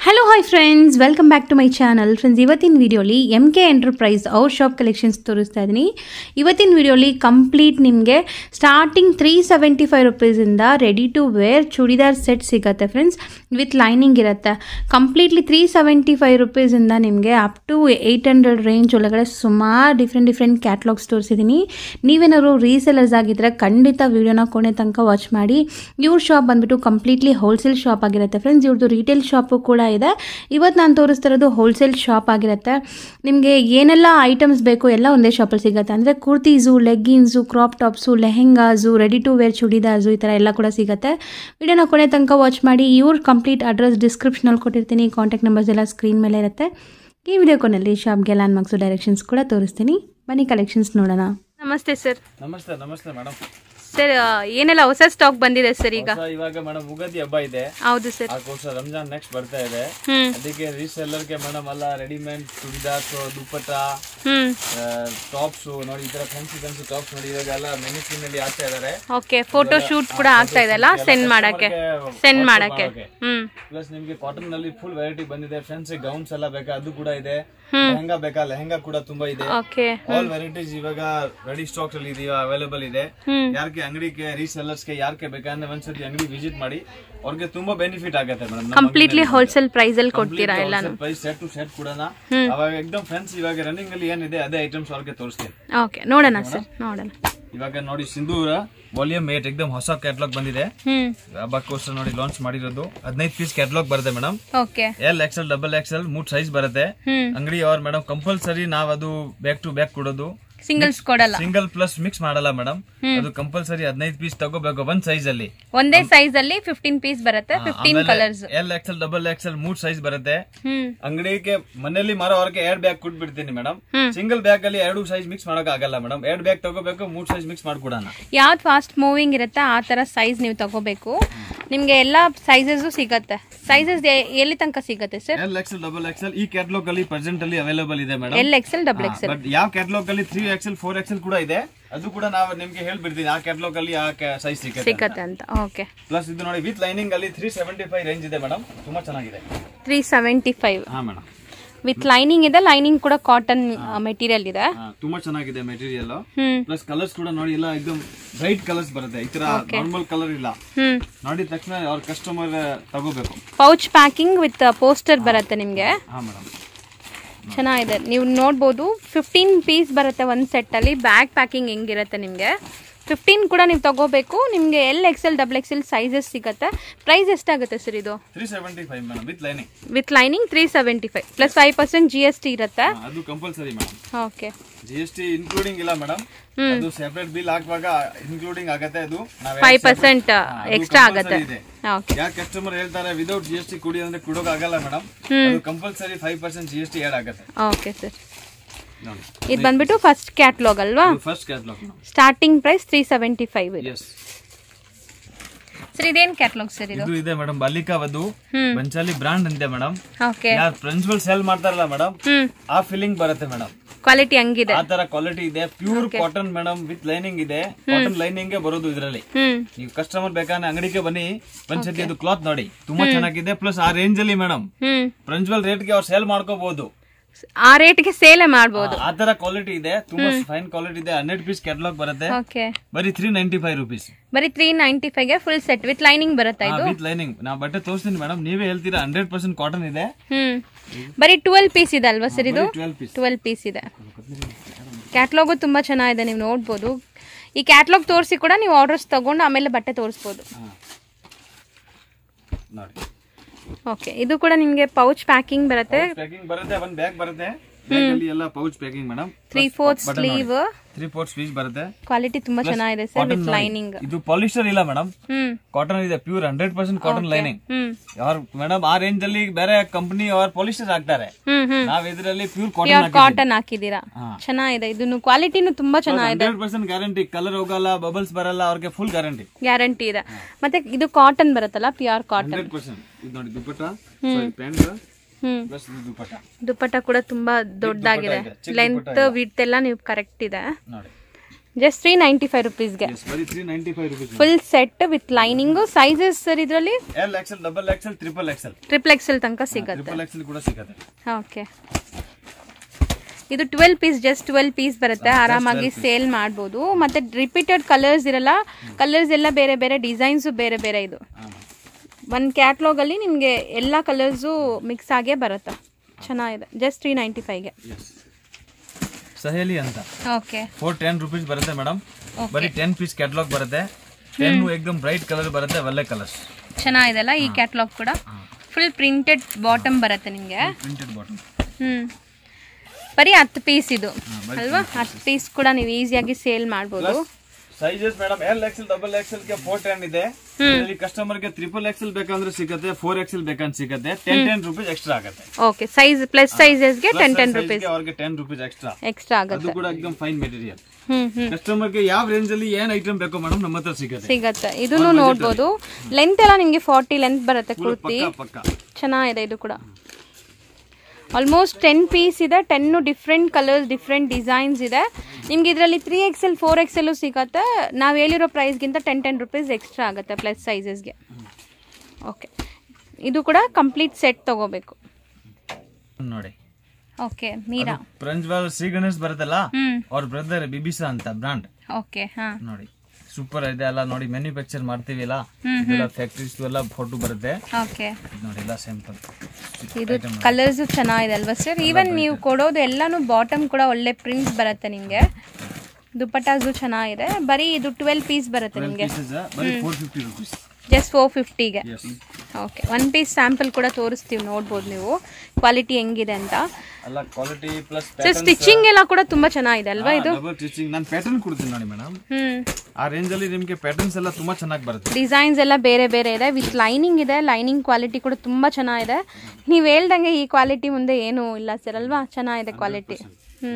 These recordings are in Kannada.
Hello hi friends welcome back to my channel friends ಇವತ್ತಿನ ವಿಡಿಯೋಲಿ ಎಮ್ ಕೆ ಎಂಟರ್ಪ್ರೈಸ್ ಅವ್ರ ಶಾಪ್ ಕಲೆಕ್ಷನ್ಸ್ ತೋರಿಸ್ತಾ ಇದ್ದೀನಿ ಇವತ್ತಿನ ವಿಡಿಯೋಲಿ ಕಂಪ್ಲೀಟ್ ನಿಮಗೆ ಸ್ಟಾರ್ಟಿಂಗ್ ತ್ರೀ ಸೆವೆಂಟಿ ಫೈವ್ ರುಪೀಸಿಂದ ready to wear churidar set ಸಿಗುತ್ತೆ ಫ್ರೆಂಡ್ಸ್ ವಿತ್ ಲೈನಿಂಗ್ ಇರುತ್ತೆ ಕಂಪ್ಲೀಟ್ಲಿ ತ್ರೀ ಸೆವೆಂಟಿ ಫೈವ್ ರುಪೀಸಿಂದ ನಿಮಗೆ up to eight hundred range ಒಳಗಡೆ ಸುಮಾರು ಡಿಫ್ರೆಂಟ್ ಡಿಫ್ರೆಂಟ್ ಕ್ಯಾಟ್ಲಾಗ್ಸ್ ತೋರಿಸಿದ್ದೀನಿ ನೀವೇನಾದ್ರು ರೀಸೆಲರ್ಸ್ ಆಗಿದ್ದರೆ ಖಂಡಿತ ವಿಡಿಯೋನ ಕೊನೆ ತನಕ ವಾಚ್ ಮಾಡಿ ಇವ್ರ ಶಾಪ್ ಬಂದ್ಬಿಟ್ಟು ಕಂಪ್ಲೀಟ್ಲಿ ಹೋಲ್ಸೇಲ್ ಶಾಪ್ ಆಗಿರುತ್ತೆ ಫ್ರೆಂಡ್ಸ್ ಇವ್ರದ್ದು ರಿಟೇಲ್ ಶಾಪು ಕೂಡ ಇದೆ ಇವತ್ತು ನಾನು ತೋರಿಸ್ತಿರೋದು ಹೋಲ್ಸೇಲ್ ಶಾಪ್ ಆಗಿರುತ್ತೆ ನಿಮಗೆ ಏನೆಲ್ಲ ಐಟಮ್ಸ್ ಬೇಕು ಎಲ್ಲ ಒಂದೇ ಶಾಪಲ್ಲಿ ಸಿಗುತ್ತೆ ಅಂದರೆ kurtis leggings crop tops lehengas ready to wear churidars ಈ ಥರ ಎಲ್ಲ ಕೂಡ ಸಿಗುತ್ತೆ ವಿಡಿಯೋನ ಕೊನೆ ತನಕ ವಾಚ್ ಮಾಡಿ ಇವ್ರ ಕಂಪ್ಲೀಟ್ ಅಡ್ರೆಸ್ ಡಿಸ್ಕ್ರಿಪ್ಷನಲ್ಲಿ ಕೊಟ್ಟಿರ್ತೀನಿ ಕಾಂಟ್ಯಾಕ್ಟ್ ನಂಬರ್ಸ್ ಎಲ್ಲ ಸ್ಕ್ರೀನ್ ಮೇಲೆ ಇರುತ್ತೆ ಈ ವಿಡಿಯೋ ಕೊನೆಯಲ್ಲಿ ಶಾಪ್ಗೆ ಲ್ಯಾಂಡ್ ಮಾರ್ಕ್ಸು ಡೈರೆಕ್ಷನ್ಸ್ ಕೂಡ ತೋರಿಸ್ತೀನಿ ಬನ್ನಿ ಕಲೆಕ್ಷನ್ಸ್ ನೋಡೋಣ ನಮಸ್ತೆ ಸರ್ ನಮಸ್ತೆ ನಮಸ್ತೆ ಮೇಡಮ್ ಸರ್ ಏನೆಲ್ಲ ಹೊಸ ಸ್ಟಾಕ್ ಬಂದಿದೆ ಸರ್ ಈಗ ಇವಾಗ ಮೇಡಮ್ ಉಗಾದಿ ಹಬ್ಬ ಇದೆ ಹೌದು ಸರ್ ಅದಕ್ಕೋಸ್ಕರ ರಂಜಾನ್ ನೆಕ್ಸ್ಟ್ ಬರ್ತಾ ಇದೆ ಹ್ಮ್ ಅದಕ್ಕೆ ರೀಸೆಲ್ಲರ್ಗೆ ಮೇಡಮ್ ಎಲ್ಲ ರೆಡಿಮೇಡ್ ಚೂಡಿದಾರ್ಸ್ ದುಪ್ಪಟ್ಟ ಹ್ಮ್ ಟಾಪ್ಸ್ ನೋಡಿ ಈ ತರ ಫ್ಯಾನ್ಸಿ ಫ್ಯಾನ್ಸಿ ಟಾಪ್ಸ್ ನೋಡಿ ಇವಾಗ ಎಲ್ಲ ಮೆನಿಸ್ಕಿನ್ ಅಲ್ಲಿ ಆಗ್ತಾ ಇದಾರೆ ಓಕೆ ಫೋಟೋ ಶೂಟ್ ಕೂಡ ಆಗ್ತಾ ಇದೆ ಅಲ್ಲ ಸೆಂಡ್ ಮಾಡಕ್ಕೆ ಸೆಂಡ್ ಮಾಡಕ್ಕೆ ಹ್ಮ್ ಪ್ಲಸ್ ನಿಮ್ಗೆ ಕಾಟನ್ ನಲ್ಲಿ ಫುಲ್ ವೆರೈಟಿ ಬಂದಿದೆ ಫ್ಯಾನ್ಸಿ ಗೌನ್ಸ್ ಎಲ್ಲ ಬೇಕಾ ಅದು ಕೂಡ ಇದೆ ಲೆಹಂಗಾ ಬೇಕಾ ಲೆಹಂಗಾ ಕೂಡ ತುಂಬಾ ಇದೆ ಓಕೆ ಆಲ್ ವೆರೈಟೀಸ್ ಇವಾಗ ರೆಡಿ ಸ್ಟಾಕ್ ಅಲ್ಲಿ ಇದೆಯಾ ಅವೈಲೇಬಲ್ ಇದೆ ಹ್ಮ್. ಯಾರಿಗೆ ಅಂಗಡಿಗೆ ರೀಸೆಲ್ಲರ್ಸ್ ಗೆ ಯಾರಿಗೆ ಬೇಕಂದ್ರೆ ಒಂದ್ಸತಿ ಅಂಗಡಿ ವಿಸಿಟ್ ಮಾಡಿ ಅವ್ರಿಗೆ ತುಂಬಾ ಬೆನಿಫಿಟ್ ಆಗುತ್ತೆ ಮೇಡಮ್ ಕಂಪ್ಲೀಟ್ಲಿ ಹೋಲ್ಸೇಲ್ ಪ್ರೈಸ್ ಅಲ್ಲಿ ಕೊಡ್ತೀರಾ ಎಲ್ಲಾನು ಪ್ರೈಸ್ ಸೆಟ್ ಟು ಸೆಟ್ ಕೂಡ ಅವಾಗ ಎಕ್ದಮ್ ಫ್ರೆಂಡ್ಸ್ ಇವಾಗ ರನ್ನಿಂಗ್ ಅಲ್ಲಿ ಏನಿದೆ ಅದೇ ಐಟಮ್ಸ್ ಅವ್ರಿಗೆ ತೋರಿಸ್ತೀನಿ ಓಕೆ ನೋಡೋಣ ಸರ್ ನೋಡೋಣ ಇವಾಗ ನೋಡಿ ಸಿಂಧೂರ ವಾಲ್ಯೂಮ್ ಏಟ್ ಎಕ್ದಮ್ ಹೊಸ ಕ್ಯಾಟ್ಲಾಗ್ ಬಂದಿದೆ ಹ್ಮ್ ಹಬ್ಬಕ್ಕೋಸ್ಕರ ನೋಡಿ ಲಾಂಚ್ ಮಾಡಿರೋದು ಹದಿನೈದು ಪೀಸ್ ಕ್ಯಾಟ್ಲಾಗ್ ಬರುತ್ತೆ madam okay L XL double XL ಮೂರ್ ಸೈಜ್ ಬರುತ್ತೆ ಹ್ಮ್ ಅಂಗಡಿ ಅವ್ರ ಮೇಡಮ್ ಕಂಪಲ್ಸರಿ ನಾವ್ ಅದು ಬ್ಯಾಕ್ ಟು ಬ್ಯಾಕ್ ಕೊಡೋದು ಸಿಂಗಲ್ಸ್ ಕೊಡಲ್ಲ ಸಿಂಗಲ್ ಪ್ಲಸ್ ಮಿಕ್ಸ್ ಮಾಡಲ್ಲ ಮೇಡಮ್ ಅದು ಕಂಪಲ್ಸರಿ ಹದಿನೈದು ಪೀಸ್ ತಗೋಬೇಕು ಒಂದ್ ಸೈಜ್ ಅಲ್ಲಿ ಒಂದೇ ಸೈಜ್ ಅಲ್ಲಿ ಫಿಫ್ಟೀನ್ ಪೀಸ್ ಬರುತ್ತೆ fifteen colours L XL double XL ಮೂರ್ ಸೈಜ್ ಬರುತ್ತೆ ಹ್ಮ್ ಅಂಗಡಿಗೆ ಮನೆಯಲ್ಲಿ ಮಾರೋವರೆಗೆ ಎರಡ್ ಬ್ಯಾಗ್ ಕೊಟ್ಬಿಡ್ತೀನಿ ಮೇಡಮ್ ಹ್ಮ್. ಸಿಂಗಲ್ ಬ್ಯಾಗ್ ಅಲ್ಲಿ ಎರಡು ಸೈಜ್ ಮಿಕ್ಸ್ ಮಾಡಕ್ ಆಗಲ್ಲ ಮೇಡಮ್ ಎರಡ್ ಬ್ಯಾಗ್ ತಗೋಬೇಕು ಮೂರ್ ಸೈಜ್ ಮಿಕ್ಸ್ ಮಾಡ್ಕೊಡೋಣ ಯಾವ್ದು ಫಾಸ್ಟ್ ಮೂವಿಂಗ್ ಇರುತ್ತೆ ಆ ತರ ಸೈಜ್ ನೀವು ತಗೋಬೇಕು ನಿಮ್ಗೆ ಎಲ್ಲಾ ಸೈಜಸ್ ಸಿಗತ್ತೆ ಸೈಜಸ್ ಎಲ್ಲಿ ತನಕ ಸಿಗತ್ತೆ sir L XL double XL ಈ ಕ್ಯಾಟ್ಲಾಗ್ ಅಲ್ಲಿ ಪ್ರೆಸೆಂಟ್ ಅಲ್ಲಿ ಅವೈಲೇಬಲ್ ಇದೆ madam L XL double XL but ಯಾವ ಕ್ಯಾಟ್ಲಾಗ್ ಅಲ್ಲಿ ತ್ರೀ ಎಕ್ಸೆಲ್ ಫೋರ್ ಎಕ್ಸೆಲ್ ಕೂಡ ಇದೆ ಅದು ಕೂಡ ನಾವು ನಿಮ್ಗೆ ಹೇಳ್ಬಿಡ್ತೀನಿ ಆ ಕ್ಯಾಟ್ಲಾಗ್ ಅಲ್ಲಿ ಆ ಸೈಜ್ ಸಿಗುತ್ತೆ ಸಿಗತ್ತೆ ಅಂತ ಓಕೆ ಪ್ಲಸ್ ಇದು ನೋಡಿ ವಿತ್ ಲೈನಿಂಗ್ ಅಲ್ಲಿ ತ್ರೀ ಸೆವೆಂಟಿ ಫೈವ್ ರೇಂಜ್ ಇದೆ ಮೇಡಮ್ ತುಂಬಾ ಚೆನ್ನಾಗಿದೆ ತ್ರೀ ಸೆವೆಂಟಿ ಫೈವ್ ಹಾ ಮೇಡಮ್ ವಿತ್ ಲೈನಿಂಗ್ ಇದೆ ಲೈನಿಂಗ್ ಕೂಡ ಕಾಟನ್ ಮೆಟೀರಿಯಲ್ ಇದೆ ತುಂಬಾ ಚೆನ್ನಾಗಿದೆ ಮೆಟೀರಿಯಲ್ ಹ್ಮ್ ಪ್ಲಸ್ ಕಲರ್ಸ್ ಕೂಡ ನೋಡಿ ಎಲ್ಲ ಎಕ್ದಮ್ ಬ್ರೈಟ್ ಕಲರ್ಸ್ ಬರುತ್ತೆ ಈ ತರ ನಾರ್ಮಲ್ ಕಲರ್ ಇಲ್ಲ ಹ್ಮ್ ನೋಡಿದ ತಕ್ಷಣ ಅವ್ರ ಕಸ್ಟಮರ್ ತಗೋಬೇಕು ಪೌಚ್ ಪ್ಯಾಕಿಂಗ್ ವಿತ್ ಪೋಸ್ಟರ್ ಬರುತ್ತೆ ನಿಮಗೆ ಹಾ ಮೇಡಮ್ ಚೆನ್ನಾಗಿದೆ ನೀವು ನೋಡ್ಬೋದು ಫಿಫ್ಟೀನ್ ಪೀಸ್ ಬರುತ್ತೆ ಒಂದು ಸೆಟ್ಟಲ್ಲಿ ಬ್ಯಾಗ್ ಪ್ಯಾಕಿಂಗ್ ಹೆಂಗಿರುತ್ತೆ ನಿಮಗೆ ಫಿಫ್ಟೀನ್ ಕೂಡ ನೀವು ತಗೋಬೇಕು ನಿಮಗೆ L XL double XL sizes ಸಿಗುತ್ತೆ ಪ್ರೈಸ್ ಎಷ್ಟಾಗುತ್ತೆ ಸರ್ ಇದು three seventy five madam with lining with lining three seventy five plus five percent G S T ಇರುತ್ತೆ ಅದು compulsory madam okay G S T including ಇಲ್ಲ ಮೇಡಮ್ ಅದು ಸೆಪರೇಟ್ ಬಿಲ್ ಹಾಕುವಾಗ ಇನ್ಕ್ಲೂಡಿಂಗ್ ಆಗತ್ತೆ ಅದು ನಾವ್ ಫೈವ್ ಪರ್ಸೆಂಟ್ ಅದು ಎಕ್ಸ್ಟ್ರಾ compulsory ಆಗುತ್ತೆ ಇದೆ. ಓಕೆ ಯಾಕೆ ಕಸ್ಟಮರ್ ಹೇಳ್ತಾರೆ ವಿದೌಟ್ ಜಿ ಎಸ್ ಟಿ ಕೊಡಿ ಅಂದ್ರೆ ಕೊಡೋಕ್ ಆಗಲ್ಲ ಮೇಡಮ್ ಅದು compulsory five percent G S T add okay ಓಕೆ ಸರ್ ನೋಡಿ ಇದು ಬಂದ್ಬಿಟ್ಟು ಫಸ್ಟ್ ಕ್ಯಾಟ್ಲಾಗ್ ಅಲ್ವಾ first catalogue starting price three seventy five ಇದೆ ಎಸ್ ಸರ್ ಇದೇನು ಕ್ಯಾಟ್ಲಾಗ್ ಸರ್ ಇದು ಇದು ಇದೆ ಮೇಡಮ್ ಬಾಲಿಕಾ ವಧು ಬಂಚಾಲಿ ಬ್ರಾಂಡ್ ಇದೆ ಮೇಡಮ್ ಓಕೆ ಯಾರು ಪ್ರಿನ್ಸಿಪಲ್ ಸೇಲ್ ಮಾಡ್ತಾರಲ್ಲ ಮೇಡಮ್ ಹ್ಮ್ ಆ ಫೀಲಿಂಗ್ ಬರುತ್ತೆ ಮೇಡಮ್ ಕ್ವಾಲಿಟಿ ಹಂಗಿದೆ ಆ ತರ ಕ್ವಾಲಿಟಿ ಇದೆ pure cotton madam with lining ಇದೆ ಕಾಟನ್ ಲೈನಿಂಗ್ ಬರೋದು ಇದರಲ್ಲಿ ಹ್ಮ್ ನೀವು ಕಸ್ಟಮರ್ ಬೇಕಾದ್ರೆ ಅಂಗಡಿಗೆ ಬನ್ನಿ ಒಂದ್ಸತಿ ಅದು ಕ್ಲಾತ್ ನೋಡಿ ತುಂಬಾ ಚೆನ್ನಾಗಿದೆ ಪ್ಲಸ್ ಆ ರೇಂಜ್ ಅಲ್ಲಿ ಮೇಡಮ್ ಹ್ಮ್ ಪ್ರಿನ್ಸಿಪಲ್ ರೇಟ್ ಗೆ ಅವ್ರು ಸೇಲ್ ಮಾಡ್ಕೋಬಹುದು ಆ ರೇಟ್ಗೆ ಸೇಲೆ ಮಾಡ್ಬೋದು ಆ ತರ ಕ್ವಾಲಿಟಿ ಇದೆ ತುಂಬಾ ಫೈನ್ ಕ್ವಾಲಿಟಿ ಇದೆ ಹಂಡ್ರೆಡ್ ಪೀಸ್ ಕ್ಯಾಟ್ಲಾಗ್ ಬರುತ್ತೆ ಓಕೆ ಬರೀ ತ್ರೀ ನೈಂಟಿ ಫೈವ್ ರುಪೀಸ್ ಬರೀ ತ್ರೀ ನೈಂಟಿ ಫೈವ್ಗೆ ಫುಲ್ ಸೆಟ್ ವಿತ್ ಲೈನಿಂಗ್ ಬರುತ್ತಾ ಇದು ವಿತ್ ಲೈನಿಂಗ್ ನಾ ಬಟ್ಟೆ ತೋರಿಸ್ತೀನಿ ಮೇಡಮ್ ನೀವೇ ಹೇಳ್ತೀರಾ ಹಂಡ್ರೆಡ್ ಪರ್ಸೆಂಟ್ ಕಾಟನ್ ಇದೆ ಹ್ಮ್ ಬರೀ ಟ್ವೆಲ್ ಪೀಸ್ ಇದೆ ಅಲ್ವಾ ಸರ್ ಇದು ಟ್ವೆಲ್ ಪೀಸ್ ಟ್ವೆಲ್ ಪೀಸ್ ಇದೆ ಕ್ಯಾಟ್ಲಾಗು ತುಂಬಾ ಚೆನ್ನಾಗಿದೆ ನೀವು ನೋಡ್ಬೋದು ಈ ಕ್ಯಾಟ್ಲಾಗ್ ತೋರಿಸಿ ಕೂಡ ನೀವು ಆರ್ಡರ್ಸ್ ತಗೊಂಡು ಆಮೇಲೆ ಬಟ್ಟೆ ತೋರಿಸ್ಬೋದು ನೋಡಿ ಓಕೆ ಇದು ಕೂಡ ನಿಮಗೆ ಪೌಚ್ ಪ್ಯಾಕಿಂಗ್ ಬರುತ್ತೆ ಪ್ಯಾಕಿಂಗ್ ಬರುತ್ತೆ ಒಂದ್ ಬ್ಯಾಗ್ ಬರುತ್ತೆ ಬ್ಯಾಗ್ ಅಲ್ಲಿ ಎಲ್ಲ pouch packing madam three fourth sleeve three fourth piece ಬರುತ್ತೆ ಕ್ವಾಲಿಟಿ ತುಂಬಾ ಚೆನ್ನಾಗಿದೆ ಸರ್ Cotton ವಿತ್ ನೋಡಿ. ಲೈನಿಂಗ್ ಇದು ಪಾಲಿಸ್ಟರ್ ಇಲ್ಲ ಮೇಡಮ್ ಹ್ಮ್ ಕಾಟನ್ ಇದೆ pure hundred percent cotton lining ಹ್ಮ್ ಯಾರು ಮೇಡಮ್ ಆ ರೇಂಜ್ ಅಲ್ಲಿ ಬೇರೆ ಕಂಪನಿ ಅವ್ರ ಪಾಲಿಸ್ಟರ್ ಹಾಕ್ತಾರೆ ಹ್ಮ್ ಹ್ಮ್ ನಾವ್ ಇದರಲ್ಲಿ ಪ್ಯೂರ್ ಪ್ಯೂರ್ ಕಾಟನ್ ಕಾಟನ್ ಹಾಕಿದೀರಾ ಹಾ. ಚೆನ್ನಾಗಿದೆ ಇದನ್ನು ಕ್ವಾಲಿಟಿನೂ ತುಂಬಾ ಚೆನ್ನಾಗಿದೆ ಹಂಡ್ರೆಡ್ ಪರ್ಸೆಂಟ್ ಗ್ಯಾರಂಟಿ ಕಲರ್ ಹೋಗಲ್ಲ ಬಬಲ್ಸ್ ಬರಲ್ಲ ಅವ್ರಿಗೆ ಫುಲ್ ಗ್ಯಾರಂಟಿ ಗ್ಯಾರಂಟಿ ಇದೆ ಮತ್ತೆ ಇದು ಕಾಟನ್ ಬರುತ್ತಲ್ಲ ಪ್ಯೂರ್ ಕಾಟನ್ ಹಂಡ್ರೆಡ್ ಪರ್ಸೆಂಟ್ ಇದು ನೋಡಿ ದುಪ್ಪಟ್ಟ ಪ್ಯಾಂಟ್ ಹ್ಮ್ ಪ್ಲಸ್ ದುಪ್ಪಟ್ಟ ದುಪ್ಪಟ್ಟ ಕೂಡ ತುಂಬಾ ದೊಡ್ಡದಾಗಿದೆ ಇದೆ, ಚಿಕ್ಕ ಲೆಂತ್ ವಿಡ್ತ್ ಎಲ್ಲ ನೀವು ಕರೆಕ್ಟ್ ಇದೆ ನೋಡಿ ಜಸ್ಟ್ ತ್ರೀ ನೈಂಟಿ ಫೈವ್ ರುಪೀಸ್ಗೆ ಎಸ್ ಬರೀ three ninety five rupees full set with lining sizes sir ಇದರಲ್ಲಿ L XL double XL triple XL triple XL ತನಕ ಸಿಗುತ್ತೆ ಟ್ರಿಪಲ್ ಎಕ್ಸೆಲ್ ಕೂಡ ಸಿಗುತ್ತೆ ಓಕೆ ಇದು twelve piece just twelve piece ಬರುತ್ತೆ ಆರಾಮಾಗಿ ಸೇಲ್ ಮಾಡ್ಬೋದು ಮತ್ತೆ ರಿಪೀಟೆಡ್ ಕಲರ್ಸ್ ಇರಲ್ಲ ಕಲರ್ಸ್ ಎಲ್ಲ ಬೇರೆ ಬೇರೆ ಡಿಸೈನ್ಸು ಬೇರೆ ಬೇರೆ ಇದು ಒಂದು ಕ್ಯಾಟ್ಲಾಗಲ್ಲಿ ನಿಮಗೆ ಎಲ್ಲ ಕಲರ್ಸು ಮಿಕ್ಸ್ ಆಗೇ ಬರುತ್ತೆ ಚೆನ್ನಾಗಿದೆ ಜಸ್ಟ್ ತ್ರೀ ನೈಂಟಿ ಫೈವ್ಗೆ ಎಸ್ ಸಹೇಲಿ ಅಂತ ಓಕೆ ಫೋರ್ ಟೆನ್ ರುಪೀಸ್ ಬರುತ್ತೆ ಮೇಡಮ್ ಬರೀ ಟೆನ್ ಪೀಸ್ ಕ್ಯಾಟ್ಲಾಗ್ ಬರುತ್ತೆ ಟೆನ್ ಏಕ್ದಮ್ ಬ್ರೈಟ್ ಕಲರ್ ಬರುತ್ತೆ ಒಳ್ಳೆ ಕಲರ್ಸ್ ಚೆನ್ನಾಗಿದೆಲ್ಲ ಈ ಕ್ಯಾಟ್ಲಾಗ್ ಕೂಡ ಫುಲ್ ಪ್ರಿಂಟೆಡ್ ಬಾಟಮ್ ಬರುತ್ತೆ ನಿಮಗೆ ಪ್ರಿಂಟೆಡ್ ಬಾಟಮ್ ಹ್ಞೂ ಬರೀ ಹತ್ತು ಪೀಸ್ ಇದು ಅಲ್ವಾ ಹತ್ತು ಪೀಸ್ ಕೂಡ ನೀವು ಈಸಿಯಾಗಿ ಸೇಲ್ ಮಾಡ್ಬೋದು sizes madam L XL double XL ಗೆ ಫೋರ್ ಟೆನ್ ಇದೆ ಇದರಲ್ಲಿ ಕಸ್ಟಮರ್ ಗೆ ಟ್ರಿಪಲ್ ಎಕ್ಸೆಲ್ ಬೇಕಂದ್ರೆ ಸಿಗುತ್ತೆ ಫೋರ್ ಎಕ್ಸೆಲ್ ಬೇಕಂದ್ರೆ ಸಿಗುತ್ತೆ ಟೆನ್ ಟೆನ್ ರುಪೀಸ್ ಎಕ್ಸ್ಟ್ರಾ ಆಗುತ್ತೆ ಓಕೆ ಸೈಜ್ ಪ್ಲಸ್ ಸೈಜಸ್ಗೆ ಟೆನ್ ಟೆನ್ ರುಪೀಸ್ ಅವ್ರಿಗೆ ಟೆನ್ ರುಪೀಸ್ ಎಕ್ಸ್ಟ್ರಾ ಎಕ್ಸ್ಟ್ರಾ ಅದು ಆಗುತ್ತೆ ಕೂಡ ಎಕ್ದಮ್ ಫೈನ್ ಮೆಟೀರಿಯಲ್ ಹ್ಮ್ ಹ್ಮ್ ಕಸ್ಟಮರ್ ಗೆ ಯಾವ ರೇಂಜ್ ಅಲ್ಲಿ ಏನ್ ಐಟಮ್ ಬೇಕೋ ಮೇಡಮ್ ನಮ್ಮ ಹತ್ರ ಸಿಗುತ್ತೆ ಸಿಗತ್ತೆ ಇದನ್ನು ನೋಡ್ಬೋದು ಲೆಂತ್ ಎಲ್ಲ ನಿಮಗೆ ಫಾರ್ಟಿ ಲೆಂತ್ ಬರುತ್ತೆ ಕುರ್ತಿ ಪಕ್ಕ ಪಕ್ಕ ಚೆನ್ನಾಗಿದೆ ಇದು ಕೂಡ ಆಲ್ಮೋಸ್ಟ್ ಟೆನ್ ಪೀಸ್ ಇದೆ ten different colours different designs ಇದೆ ನಿಮ್ಗೆ ಇದರಲ್ಲಿ ತ್ರೀ ಎಕ್ಸೆಲ್ ಫೋರ್ ಎಕ್ಸೆಲ್ಲು ಸಿಗುತ್ತೆ ನಾವು ಹೇಳಿರೋ ಪ್ರೈಸ್ಗಿಂತ ಟೆನ್ ಟೆನ್ ರುಪೀಸ್ ಎಕ್ಸ್ಟ್ರಾ ಆಗುತ್ತೆ ಪ್ಲಸ್ ಸೈಜಸ್ಗೆ ಓಕೆ ಇದು ಕೂಡ ಕಂಪ್ಲೀಟ್ ಸೆಟ್ ತಗೋಬೇಕು ನೋಡಿ ಓಕೆ ಮೀರಾ ಪ್ರಂಜ್ವಾಲ್ ಶ್ರೀ ಗಣೇಶ್ ಬರುತ್ತಲ್ಲ ಹ್ಮ್ ಅವ್ರ ಬ್ರದರ್ ಬಿಬಿಸಾ ಅಂತ ಬ್ರಾಂಡ್ ಓಕೆ ಹಾ ನೋಡಿ ಸೂಪರ್ ಇದೆ ಅಲ್ಲ ನೋಡಿ ಮ್ಯಾನುಫ್ಯಾಕ್ಚರ್ ಮಾಡ್ತೀವಿ ಇಲ್ಲ ಇದೆಲ್ಲ ಫ್ಯಾಕ್ಟ್ರೀಸ್ ಎಲ್ಲ ಫೋಟೋ ಬರುತ್ತೆ ಓಕೆ ಇದ್ ನೋಡಿ ಎಲ್ಲ ಸ್ಯಾಂಪಲ್ ಇದು ಕಲರ್ಸ್ ಚೆನ್ನಾಗಿದೆ ಅಲ್ವಾ ಸರ್ ಈವನ್ ನೀವು ಕೊಡೋದು ಎಲ್ಲಾನು ಬಾಟಮ್ ಕೂಡ ಒಳ್ಳೆ ಪ್ರಿಂಟ್ಸ್ ಬರುತ್ತೆ ನಿಮಗೆ ದುಪ್ಪಟ್ಟಾಸು ಚೆನ್ನಾಗಿದೆ ಬರೀ ಇದು ಟ್ವೆಲ್ ಪೀಸ್ ಬರುತ್ತೆ ನಿಮಗೆ ಪೀಸಸ್ ಬರೀ four fifty rupees just four ಫಿಫ್ಟಿಗೆ yes okay one piece sample ಕೂಡ ತೋರಿಸ್ತೀವಿ ನೋಡ್ಬೋದು ನೀವು ಕ್ವಾಲಿಟಿ ಹೆಂಗಿದೆ ಅಂತ ಅಲ್ಲ ಕ್ವಾಲಿಟಿ ಪ್ಲಸ್ ಸರ್ ಸ್ಟಿಚಿಂಗ್ ಎಲ್ಲ ಕೂಡ ತುಂಬಾ ಚೆನ್ನಾಗಿದೆ ಅಲ್ವಾ ಇದು ಡಬಲ್ ಸ್ಟಿಚಿಂಗ್ ನಾನು ಪ್ಯಾಟರ್ನ್ ಕೊಡ್ತೀನಿ ನೋಡಿ ಮೇಡಮ್ ಹ್ಮ್ ಆ ರೇಂಜ್ ಅಲ್ಲಿ ನಿಮಗೆ ಪ್ಯಾಟರ್ನ್ಸ್ ಎಲ್ಲ ತುಂಬಾ ಚೆನ್ನಾಗಿ ಬರುತ್ತೆ ಡಿಸೈನ್ಸ್ ಎಲ್ಲ ಬೇರೆ ಬೇರೆ ಇದೆ ವಿತ್ ಲೈನಿಂಗ್ ಇದೆ ಲೈನಿಂಗ್ ಕ್ವಾಲಿಟಿ ಕೂಡ ತುಂಬ ಚೆನ್ನಾಗಿದೆ ನೀವು ಹೇಳ್ದಂಗೆ ಈ ಕ್ವಾಲಿಟಿ ಮುಂದೆ ಏನೂ ಇಲ್ಲ ಸರ್ ಅಲ್ವಾ ಚೆನ್ನಾಗಿದೆ ಕ್ವಾಲಿಟಿ ಹ್ಞೂ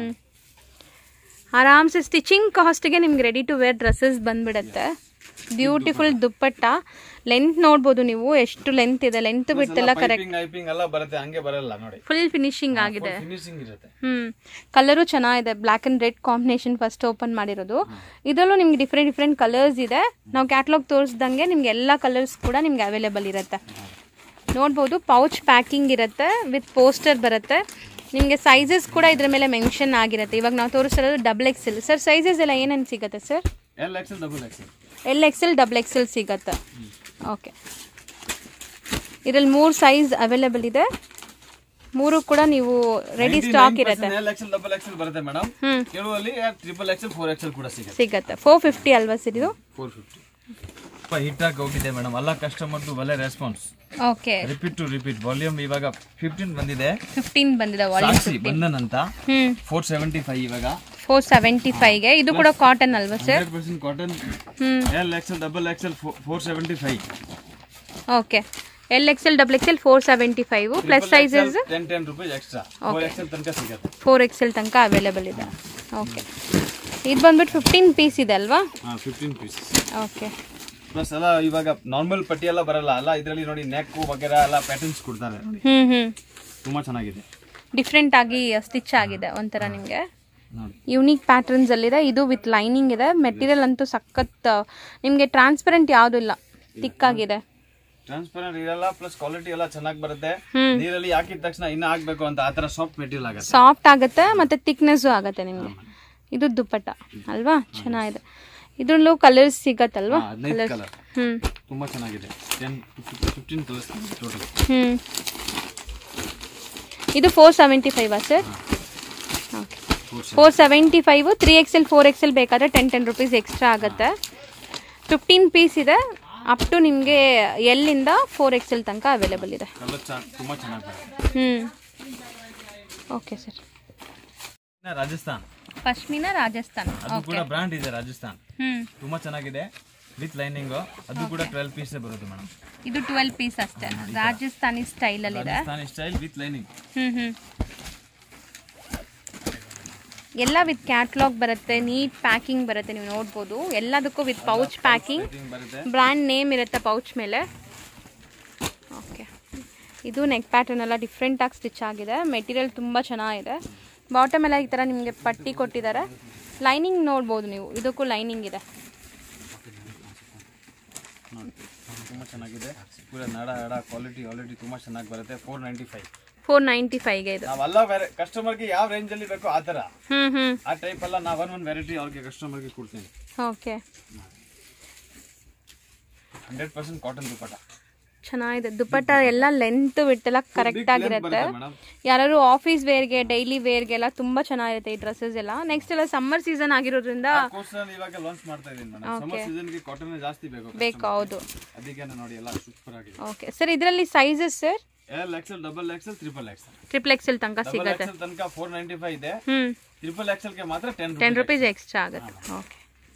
ಆರಾಮ್ಸೆ ಸ್ಟಿಚಿಂಗ್ ಕಾಸ್ಟ್ಗೆ ನಿಮ್ಗೆ ರೆಡಿ ಟು ವೇರ್ ಡ್ರೆಸ್ಸಸ್ ಬಂದ್ಬಿಡುತ್ತೆ ಬ್ಯೂಟಿಫುಲ್ ದುಪ್ಪಟ್ಟ ಲೆಂತ್ ನೋಡ್ಬೋದು ನೀವು ಎಷ್ಟು ಲೆಂತ್ ಇದೆ ಲೆಂತ್ ಬಿಟ್ಟೆಲ್ಲ ಕರೆಕ್ಟ್ ಪೈಪಿಂಗ್ ಐಪಿಂಗ್ ಎಲ್ಲ ಬರುತ್ತೆ ಹಂಗೆ ಬರಲ್ಲ ನೋಡಿ ಫುಲ್ ಫಿನಿಶಿಂಗ್ ಆಗಿದೆ ಫಿನಿಶಿಂಗ್ ಇರುತ್ತೆ ಹ್ಮ್ ಕಲರು ಚೆನ್ನಾಗಿದೆ black and red combination first open ಮಾಡಿರೋದು ಇದರಲ್ಲೂ ನಿಮ್ಗೆ ಡಿಫ್ರೆಂಟ್ ಡಿಫ್ರೆಂಟ್ ಕಲರ್ಸ್ ಇದೆ ನಾವು ಕ್ಯಾಟ್ಲಾಗ್ ತೋರಿಸ್ದಂಗೆ ನಿಮ್ಗೆ ಎಲ್ಲ ಕಲರ್ಸ್ ಕೂಡ ನಿಮ್ಗೆ ಅವೈಲೇಬಲ್ ಇರುತ್ತೆ ನೋಡ್ಬೋದು ಪೌಚ್ ಪ್ಯಾಕಿಂಗ್ ಇರುತ್ತೆ ವಿತ್ ಪೋಸ್ಟರ್ ಬರುತ್ತೆ ನಿಮಗೆ ಸೈಜಸ್ ಕೂಡ ಇದ್ರ ಮೇಲೆ ಮೆನ್ಷನ್ ಆಗಿರುತ್ತೆ ಇವಾಗ ನಾವು ತೋರಿಸಿರೋದು ಡಬಲ್ ಎಕ್ಸೆಲ್ ಸರ್ ಸೈಜಸ್ ಎಲ್ಲ ಏನೇನು ಸಿಗುತ್ತೆ sir L XL double XL L XL double XL ಸಿಗತ್ತೆ ಓಕೆ ಇದರಲ್ಲಿ ಮೂರು ಸೈಜ್ ಅವೈಲೇಬಲ್ ಇದೆ ಮೂರು ಕೂಡ ನೀವು ರೆಡಿ ಸ್ಟಾಕ್ ಇರುತ್ತೆ ಎಲ್ ಎಕ್ಸೆಲ್ ಡಬಲ್ ಎಕ್ಸೆಲ್ ಬರುತ್ತೆ ಮೇಡಮ್ ಹ್ಮ್ ಕೆಲವಲ್ಲಿ ಟ್ರಿಪಲ್ ಎಕ್ಸೆಲ್ ಫೋರ್ ಎಕ್ಸೆಲ್ ಕೂಡ ಸಿಗುತ್ತೆ ಸಿಗತ್ತೆ ಫೋರ್ ಫಿಫ್ಟಿ ಅಲ್ವಾ ಸರ್ ಇದು ಫೋರ್ ಫಿಫ್ಟಿ ಹಿಟ್ ಆಗಿ ಹೋಗಿದೆ ಮೇಡಮ್ ಎಲ್ಲ ಕಸ್ಟಮರ್ದು ಒಳ್ಳೆ response okay repeat to repeat volume ಇವಾಗ ಫಿಫ್ಟೀನ್ ಬಂದಿದೆ ಫಿಫ್ಟೀನ್ ಬಂದಿದೆ ವಾಲ್ಯೂಮ್ ಸಾಕ್ಷಿ ಬಂಧನ್ ಅಂತ ಹ್ಮ್ ಫೋರ್ ಸೆವೆಂಟಿ ಫೈವ್ ಇವಾಗ ಫೋರ್ ಸೆವೆಂಟಿ ಫೈವ್ಗೆ ಇದು ಕೂಡ ಕಾಟನ್ ಅಲ್ವಾ ಸರ್ ಹಂಡ್ರೆಡ್ ಪರ್ಸೆಂಟ್ ಕಾಟನ್ ಹ್ಮ್ L XL double XL four seventy five okay L XL double XL four seventy five plus sizes ten ten rupees extra four XL ತನಕ ಸಿಗುತ್ತೆ ಫೋರ್ ಎಕ್ಸೆಲ್ ತನಕ ಅವೈಲೇಬಲ್ ಇದೆ ಓಕೆ ಇದು ಬಂದ್ಬಿಟ್ಟು ಫಿಫ್ಟೀನ್ ಪೀಸ್ ಇದೆ ಅಲ್ವಾ ಹಾಂ ಫಿಫ್ಟೀನ್ ಪೀಸ್ ಓಕೆ ಪ್ಲಸ್ ಎಲ್ಲ ಇವಾಗ ನಾರ್ಮಲ್ ಪಟ್ಟಿ ಎಲ್ಲ ಬರಲ್ಲ ಅಲ್ಲ ಇದರಲ್ಲಿ ನೋಡಿ ನೆಕ್ ವಗೇರ ಎಲ್ಲ ಪ್ಯಾಟರ್ನ್ಸ್ ಕೊಡ್ತಾರೆ ನೋಡಿ ಹ್ಮ್ ಹ್ಮ್ ತುಂಬಾ ಚೆನ್ನಾಗಿದೆ ಡಿಫ್ರೆಂಟ್ ಆಗಿ ಸ್ಟಿಚ್ ಆಗಿದೆ ಒಂಥರ ನಿಮಗೆ ನೋಡಿ ಯೂನಿಕ್ ಪ್ಯಾಟರ್ನ್ಸ್ ಅಲ್ಲಿದೆ ಇದು ವಿತ್ ಲೈನಿಂಗ್ ಇದೆ ಮೆಟೀರಿಯಲ್ ಅಂತೂ ಸಖತ್ ನಿಮಗೆ ಟ್ರಾನ್ಸ್ಪರೆಂಟ್ ಯಾವುದು ಇಲ್ಲ ತಿಕ್ಕಾಗಿದೆ ಟ್ರಾನ್ಸ್ಪರೆಂಟ್ ಇರಲ್ಲ ಪ್ಲಸ್ ಕ್ವಾಲಿಟಿ ಎಲ್ಲ ಚೆನ್ನಾಗಿ ಬರುತ್ತೆ ಹ್ಮ್. ನೀರಲ್ಲಿ ಹಾಕಿದ ತಕ್ಷಣ ಇನ್ನ ಹಾಕ್ಬೇಕು ಅಂತ ಆತರ ಸಾಫ್ಟ್ ಮೆಟೀರಿಯಲ್ ಆಗುತ್ತೆ ಸಾಫ್ಟ್ ಆಗುತ್ತೆ ಮತ್ತೆ ಥಿಕ್ನೆಸ್ಸು ಆಗುತ್ತೆ ನಿಮಗೆ ಇದು ದುಪ್ಪಟ್ಟ ಅಲ್ವಾ ಚೆನ್ನಾಗಿದೆ ಇದ್ರಲ್ಲೂ ಕಲರ್ಸ್ ಸಿಗತ್ತಲ್ವಾ ಹಾ, ಹದಿನೈದು ಕಲರ್ ಹ್ಮ್ ತುಂಬಾ ಚೆನ್ನಾಗಿದೆ ಟೆನ್ ಫಿಫ್ಟೀನ್ ಕಲರ್ಸ್ ಟೋಟಲ್ ಹ್ಮ್ ಇದು ಫೋರ್ ಸೆವೆಂಟಿ ಫೈವಾ sir okay four seventy five three XL four XL ಬೇಕಾದರೆ ಟೆನ್ ಟೆನ್ ರುಪೀಸ್ ಎಕ್ಸ್ಟ್ರಾ ಆಗುತ್ತೆ ಫಿಫ್ಟೀನ್ ಪೀಸ್ ಇದೆ ಅಪ್ ಟು ನಿಮಗೆ ಎಲ್ಲಿಂದ ಫೋರ್ ಎಕ್ಸೆಲ್ ತನಕ ಅವೈಲೇಬಲ್ ಇದೆ ಕಲರ್ ತುಂಬಾ ಚೆನ್ನಾಗಿ ಬರುತ್ತೆ ಹ್ಞೂ ಓಕೆ ಸರ್ ಇನ್ನ ರಾಜಸ್ಥಾನ್ ಪಶ್ಮಿನ ರಾಜಸ್ಥಾನ್ ಅದು ಕೂಡ ಬ್ರಾಂಡ್ ಇದೆ ರಾಜಸ್ಥಾನ್ ಹ್ಞೂ ತುಂಬಾ ಚೆನ್ನಾಗಿದೆ ವಿತ್ ಲೈನಿಂಗ್ ಅದು ಕೂಡ ಟ್ವೆಲ್ ಪೀಸ್ ಬರುತ್ತೆ ಮೇಡಮ್ ಇದು ಟ್ವೆಲ್ ಪೀಸ್ ಅಷ್ಟೇ ರಾಜಸ್ಥಾನಿ ಸ್ಟೈಲಲ್ಲಿದೆ ರಾಜಸ್ಥಾನಿ ಸ್ಟೈಲ್ ವಿತ್ ಲೈನಿಂಗ್ ಹ್ಞೂ ಹ್ಞೂ ಎಲ್ಲ ವಿತ್ ಕ್ಯಾಟ್ಲಾಗ್ ಬರುತ್ತೆ ನೀಟ್ ಪ್ಯಾಕಿಂಗ್ ಬರುತ್ತೆ ನೀವು ನೋಡ್ಬೋದು ಎಲ್ಲದಕ್ಕೂ ವಿತ್ ಪೌಚ್ ಪ್ಯಾಕಿಂಗ್ ಬರುತ್ತೆ ಬ್ರ್ಯಾಂಡ್ ನೇಮ್ ಇರುತ್ತೆ ಪೌಚ್ ಮೇಲೆ ಓಕೆ ಇದು ನೆಕ್ ಪ್ಯಾಟರ್ನ್ ಎಲ್ಲ ಡಿಫ್ರೆಂಟಾಗಿ ಸ್ಟಿಚ್ ಆಗಿದೆ ಮೆಟೀರಿಯಲ್ ತುಂಬ ಚೆನ್ನಾಗಿದೆ ಬಾಟಮ್ ಎಲ್ಲ ಈ ಥರ ನಿಮಗೆ ಪಟ್ಟಿ ಕೊಟ್ಟಿದ್ದಾರೆ ಲೈನಿಂಗ್ ನೋಡ್ಬೋದು ನೀವು ಇದಕ್ಕೂ ಲೈನಿಂಗ್ ಇದೆ ನೋಡಿ ತುಂಬಾ ಚೆನ್ನಾಗಿದೆ ಪೂರ ನಡ ಎಡ ಕ್ವಾಲಿಟಿ ಕ್ವಾಲಿಟಿ ತುಂಬಾ ಚೆನ್ನಾಗಿ ಬರುತ್ತೆ four ninety five four ninety ಫೈವ್ಗೆ ಇದು ನಾವೆಲ್ಲ ಬೇರೆ ಕಸ್ಟಮರ್ಗೆ ಯಾವ ರೇಂಜ್ ಅಲ್ಲಿ ಬೇಕೋ ಆ ತರ ಹ್ಞೂ ಹ್ಞೂ ಆ ಟೈಪ್ ಎಲ್ಲ ನಾವು ಒನ್ ಒನ್ ವೆರೈಟಿ ಅವ್ರಿಗೆ ಕಸ್ಟಮರ್ಗೆ ಕೊಡ್ತೀನಿ okay hundred percent cotton dupatta ಚೆನ್ನಾಗಿದೆ ದುಪ್ಪಟ್ಟ ಎಲ್ಲ ಲೆಂತ್ ಬಿಟ್ಟೆಲ್ಲ ಕರೆಕ್ಟ್ ಆಗಿರುತ್ತೆ ಮೇಡಮ್ ಯಾರು ಆಫೀಸ್ ವೇರ್ಗೆ ಡೈಲಿ ವೇರ್ಗೆಲ್ಲ ತುಂಬಾ ಚೆನ್ನಾಗಿರುತ್ತೆ ಈ ಡ್ರೆಸ್ಸಸ್ ಎಲ್ಲ ನೆಕ್ಸ್ಟ್ ಎಲ್ಲ ಸಮ್ಮರ್ ಸೀಸನ್ ಆಗಿರೋದ್ರಿಂದ ಕೋರ್ಸ್ ಇವಾಗ ಲಾಂಚ್ ಮಾಡ್ತಾ ಇದೀನಿ ಮೇಡಮ್ ಸಮ್ಮರ್ ಸೀಸನ್ ಗೆ ಕಾಟನ್ ಜಾಸ್ತಿ ಬೇಕು ಬೇಕು ಹೌದು ಅದಕ್ಕೆ ನೋಡಿ ಎಲ್ಲ ಸೂಪರ್ ಆಗಿದೆ ಓಕೆ ಸರ್ ಇದರಲ್ಲಿ sizes sir L XL double XL triple XL triple XL ತನಕ ಡಬಲ್ ಸಿಗುತ್ತೆ ಎಕ್ಸೆಲ್ ತನಕ ಫೋರ್ ನೈಂಟಿ ಫೈವ್ ಇದೆ ಹ್ಞೂ ಟ್ರಿಪಲ್ ಎಕ್ಸೆಲ್ ಗೆ ಮಾತ್ರ ಟೆನ್ ಟೆನ್ ರುಪೀಸ್ ಎಕ್ಸ್ಟ್ರಾ ಆಗುತ್ತೆ ಓಕೆ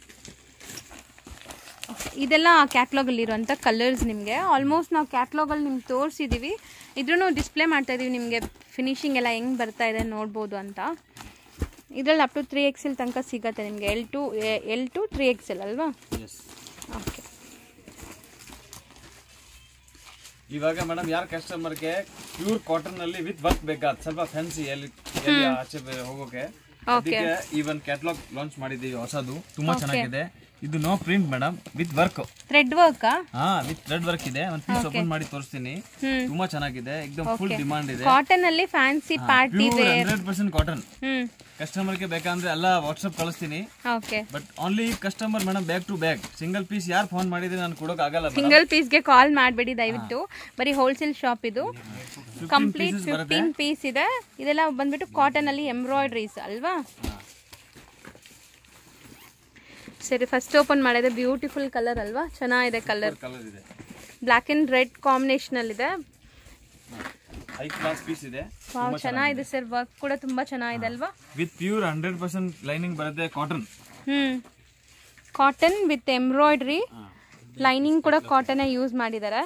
ಇದೆಲ್ಲ ಕ್ಯಾಟ್ಲಾಗಲ್ಲಿ ಇರುವಂಥ ಕಲರ್ಸ್ ನಿಮಗೆ ಆಲ್ಮೋಸ್ಟ್ ನಾವು ಕ್ಯಾಟ್ಲಾಗಲ್ಲಿ ನಿಮ್ಗೆ ತೋರಿಸಿದ್ದೀವಿ ಇದ್ರೂ ಡಿಸ್ಪ್ಲೇ ಮಾಡ್ತಾ ಇದೀವಿ ನಿಮಗೆ ಫಿನಿಶಿಂಗ್ ಎಲ್ಲ ಹೆಂಗೆ ಬರ್ತಾ ಇದೆ ನೋಡ್ಬೋದು ಅಂತ ಇದರಲ್ಲಿ ಅಪ್ ಟು ತ್ರೀ ಎಕ್ಸೆಲ್ ತನಕ ಸಿಗುತ್ತೆ ನಿಮಗೆ L to L to three XL ಅಲ್ವಾ ಎಸ್ ಓಕೆ ಇವಾಗ ಮೇಡಮ್ ಯಾರ ಕಸ್ಟಮರ್ಗೆ ಪ್ಯೂರ್ ಕಾಟನ್ ಅಲ್ಲಿ ವಿತ್ ವರ್ಕ್ ಬೇಕಾದ ಸ್ವಲ್ಪ ಫ್ಯಾನ್ಸಿ ಎಲ್ಲಿ ಎಲ್ಲಿ ಆಚೆ ಬೆ- ಹೋಗೋಕೆ ಅದಕ್ಕೆ ಈ ಒಂದು ಕ್ಯಾಟ್ಲಾಗ್ ಲಾಂಚ್ ಮಾಡಿದ್ದೀವಿ ಹೊಸದು ತುಂಬಾ ಚೆನ್ನಾಗಿದೆ ಇದು no print madam with work thread ವರ್ಕಾ ಹಾ ವಿತ್ ಥ್ರೆಡ್ ವರ್ಕ್ ಇದೆ ಒಂದು ಪೀಸ್ ಓಪನ್ ಮಾಡಿ ತೋರಿಸ್ತೀನಿ ಹ್ಮ್. ತುಂಬಾ ಚೆನ್ನಾಗಿದೆ ಎಕ್ದಮ್ ಫುಲ್ ಡಿಮಾಂಡ್ ಇದೆ ಕಾಟನ್ ಅಲ್ಲಿ fancy party pure hundred percent cotton ಹ್ಮ್ ಕಸ್ಟಮರ್ಗೆ ಬೇಕಂದ್ರೆ ಎಲ್ಲ ವಾಟ್ಸಪ್ ಕಳಿಸ್ತೀನಿ okay but only customer madam back to back single piece ಯಾರು ಫೋನ್ ಮಾಡಿದ್ರೆ ನಾನು ಕೊಡೋಕೆ ಆಗಲ್ಲ ಮೇಡಮ್ ಸಿಂಗಲ್ ಪೀಸ್ಗೆ ಕಾಲ್ ಮಾಡಬೇಡಿ ದಯವಿಟ್ಟು ಬರೀ ಹೋಲ್ಸೇಲ್ ಶಾಪ್ ಇದು ಕಂಪ್ಲೀಟ್ ಫಿಫ್ಟೀನ್ ಪೀಸ್ ಇದೆ ಇದೆಲ್ಲ ಬಂದ್ಬಿಟ್ಟು ಕಾಟನ್ ಅಲ್ಲಿ ಎಂಬ್ರಾಯ್ಡ್ರೀಸ್ ಅಲ್ವಾ ಸರಿ ಫಸ್ಟ್ ಓಪನ್ ಮಾಡಿದೆ ಬ್ಯೂಟಿಫುಲ್ ಕಲರ್ ಅಲ್ವಾ ಚೆನ್ನಾಗಿದೆ ಕಲರ್ ಕಲರ್ ಇದೆ ಬ್ಲ್ಯಾಕ್ ಅಂಡ್ ರೆಡ್ ಕಾಂಬಿನೇಷನ್ ಅಲ್ಲಿ ಇದೆ ಹೈ ಕ್ಲಾಸ್ ಪೀಸ್ ಇದೆ ವಾವ್ ಚೆನ್ನಾಗಿದೆ ಸರ್ ವರ್ಕ್ ಕೂಡ ತುಂಬಾ ಚೆನ್ನಾಗಿದೆ ಅಲ್ವಾ with pure hundred percent lining ಬರುತ್ತೆ ಕಾಟನ್ ಹ್ಮ್ ಕಾಟನ್ ವಿತ್ ಎಂಬ್ರಾಯ್ಡ್ರಿ ಲೈನಿಂಗ್ ಕೂಡ ಕಾಟನ್ ಯೂಸ್ ಮಾಡಿದ್ದಾರೆ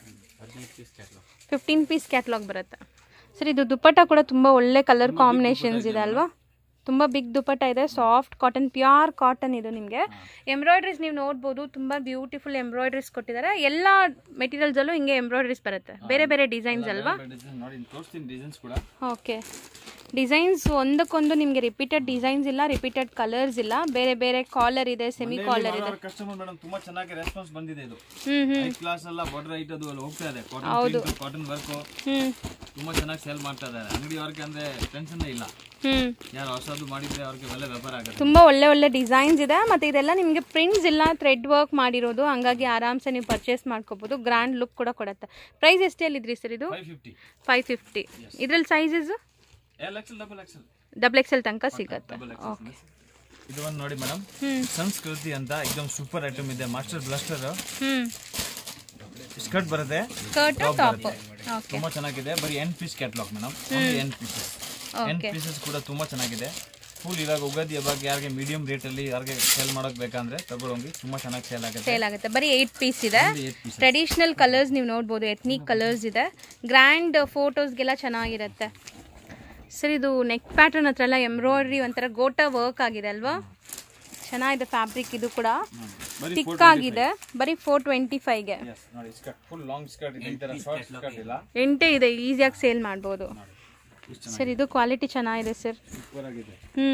ಫಿಫ್ಟೀನ್ ಪೀಸ್ ಕ್ಯಾಟ್ಲಾಗ್ ಬರುತ್ತೆ ಸರ್ ಇದು ದುಪ್ಪಟ್ಟ ಕೂಡ ತುಂಬ ಒಳ್ಳೆ ಕಲರ್ ಕಾಂಬಿನೇಷನ್ಸ್ ಇದೆ ಅಲ್ವಾ ತುಂಬ ಬಿಗ್ ದುಪ್ಪಟ್ಟ ಇದೆ ಸಾಫ್ಟ್ ಕಾಟನ್ ಪ್ಯೂರ್ ಕಾಟನ್ ಇದು ನಿಮಗೆ ಎಂಬ್ರಾಯ್ಡ್ರೀಸ್ ನೀವು ನೋಡ್ಬೋದು ತುಂಬ ಬ್ಯೂಟಿಫುಲ್ ಎಂಬ್ರಾಯ್ಡ್ರೀಸ್ ಕೊಟ್ಟಿದ್ದಾರೆ ಎಲ್ಲ ಮೆಟೀರಿಯಲ್ಸಲ್ಲೂ ಹಿಂಗೆ ಎಂಬ್ರಾಯ್ಡ್ರೀಸ್ ಬರುತ್ತೆ ಬೇರೆ ಬೇರೆ ಡಿಸೈನ್ಸ್ ಅಲ್ವಾ ಡಿಸೈನ್ ನೋಡಿ ತೋರಿಸ್ತೀನಿ ಡಿಸೈನ್ಸ್ ಕೂಡ ಓಕೆ ಡಿಸೈನ್ಸ್ ಒಂದಕ್ಕೊಂದು ನಿಮಗೆ ರಿಪೀಟೆಡ್ ಡಿಸೈನ್ಸ್ ಇಲ್ಲ ರಿಪೀಟೆಡ್ ಕಲರ್ಸ್ ಇಲ್ಲ ಬೇರೆ ಬೇರೆ ಕಾಲರ್ ಇದೆ ಸೆಮಿ ಕಾಲರ್ ಇದೆ ಕಸ್ಟಮರ್ ಮೇಡಮ್ ತುಂಬಾ ಚೆನ್ನಾಗಿ ರೆಸ್ಪಾನ್ಸ್ ಬಂದಿದೆ ಇದು ಹ್ಮ್ ಹ್ಮ್ ಹೈ ಕ್ಲಾಸ್ ಎಲ್ಲ ಬಾರ್ಡರ್ ಐಟ್ ಅದು ಅಲ್ಲಿ ಹೋಗ್ತಾ ಇದೆ ಕಾಟನ್ ಕಾಟನ್ ವರ್ಕ್ ಹ್ಮ್ ತುಂಬಾ ಚೆನ್ನಾಗಿ ಸೇಲ್ ಮಾಡ್ತಾ ಇದ್ದಾರೆ ಅಂಗಡಿ ಅವ್ರಿಗೆ ಅಂದ್ರೆ ಟೆನ್ಷನ್ ಇಲ್ಲ ಹ್ಮ್ ಯಾರು ಹೊಸದು ಮಾಡಿದ್ರೆ ಅವ್ರಿಗೆ ಒಳ್ಳೆ ವ್ಯಾಪಾರ ಆಗುತ್ತೆ ತುಂಬಾ ಒಳ್ಳೆ ಒಳ್ಳೆ ಡಿಸೈನ್ಸ್ ಇದೆ ಮತ್ತೆ ಇದೆಲ್ಲ ನಿಮಗೆ ಪ್ರಿಂಟ್ಸ್ ಇಲ್ಲ ಥ್ರೆಡ್ ವರ್ಕ್ ಮಾಡಿರೋದು ಹಂಗಾಗಿ ಆರಾಮ್ಸೆ ನೀವು ಪರ್ಚೇಸ್ ಮಾಡ್ಕೋಬಹುದು ಗ್ರ್ಯಾಂಡ್ ಲುಕ್ ಕೂಡ ಕೊಡುತ್ತೆ ಪ್ರೈಸ್ ಎಷ್ಟು ಹೇಳಿದ್ರಿ ಸರ್ ಇದು ಫೈವ್ ಫಿಫ್ಟಿ ಫೈವ್ ಫಿಫ್ಟಿ ಇದ್ರಲ್ಲಿ sizes L XL double XL double XL ತನಕ ಸಿಗುತ್ತೆ ಡಬಲ್ ಎಕ್ಸೆಲ್ ಇದು ಒಂದು ನೋಡಿ ಮೇಡಮ್ ಹ್ಮ್ ಸಂಸ್ಕೃತಿ ಅಂತ ಎಕ್ದಮ್ ಸೂಪರ್ ಐಟಮ್ ಇದೆ ಮಾಸ್ಟರ್ ಬ್ಲಸ್ಟರ್ ಹ್ಮ್ ಸ್ಕರ್ಟ್ ಬರುತ್ತೆ ಸ್ಕರ್ಟ್ ಟಾಪ್ ಓಕೆ ತುಂಬಾ ಚೆನ್ನಾಗಿದೆ ಬರೀ ಎಂಟ್ ಪೀಸ್ ಕ್ಯಾಟ್ಲಾಗ್ ಮೇಡಮ್ ಎಂಟ್ ಪೀಸಸ್ ಎಂಟ್ ಪೀಸಸ್ ಕೂಡ ತುಂಬಾ ಚೆನ್ನಾಗಿದೆ ಫುಲ್ ಇವಾಗ ಉಗಾದಿ ಹಬ್ಬಕ್ಕೆ ಯಾರಿಗೆ ಮೀಡಿಯಂ ರೇಟ್ ಅಲ್ಲಿ ಯಾರಿಗೆ ಸೇಲ್ ಮಾಡೋಕ್ ಬೇಕಂದ್ರೆ ತಗೊಳೋಂಗಿ ತುಂಬಾ ಚೆನ್ನಾಗಿ ಸೇಲ್ ಆಗುತ್ತೆ ಸೇಲ್ ಆಗುತ್ತೆ ಬರೀ ಏಯ್ಟ್ ಪೀಸ್ ಇದೆ ಏಟ್ ಪೀಸ್ ಟ್ರೆಡಿಷ್ನಲ್ ಕಲರ್ಸ್ ನೀವು ನೋಡ್ಬೋದು ಎತ್ನಿಕ್ ಕಲರ್ಸ್ ಇದೆ ಗ್ರ್ಯಾಂಡ್ ಫೋಟೋಸ್ಗೆಲ್ಲ ಚೆನ್ನಾಗಿರುತ್ತೆ ಸರ್ ಇದು ನೆಕ್ ಪ್ಯಾಟರ್ನ್ ಹತ್ರ ಎಲ್ಲ ಎಂಬ್ರಾಯ್ಡ್ರಿ ಒಂಥರ ಗೋಟಾ ವರ್ಕ್ ಆಗಿದೆ ಅಲ್ವಾ ಚೆನ್ನಾಗಿದೆ ಫ್ಯಾಬ್ರಿಕ್ ಇದು ಕೂಡ ಬರೀ ಥಿಕ್ ಆಗಿದೆ ಬರೀ ಫೋರ್ ಟ್ವೆಂಟಿ ಫೈವ್ಗೆ ಎಸ್ ನೋಡಿ ಸ್ಕರ್ಟ್ ಫುಲ್ ಲಾಂಗ್ ಸ್ಕರ್ಟ್ ಇದೆ ಈ ತರ ಶಾರ್ಟ್ ಸ್ಕರ್ಟ್ ಇಲ್ಲ ಎಂಟೇ ಇದೆ ಈಸಿಯಾಗಿ ಸೇಲ್ ಮಾಡ್ಬೋದು ಇಷ್ಟು ಸರ್ ಇದು ಕ್ವಾಲಿಟಿ ಚೆನ್ನಾಗಿದೆ ಸರ್ ಸೂಪರ್ ಆಗಿದೆ ಹ್ಞೂ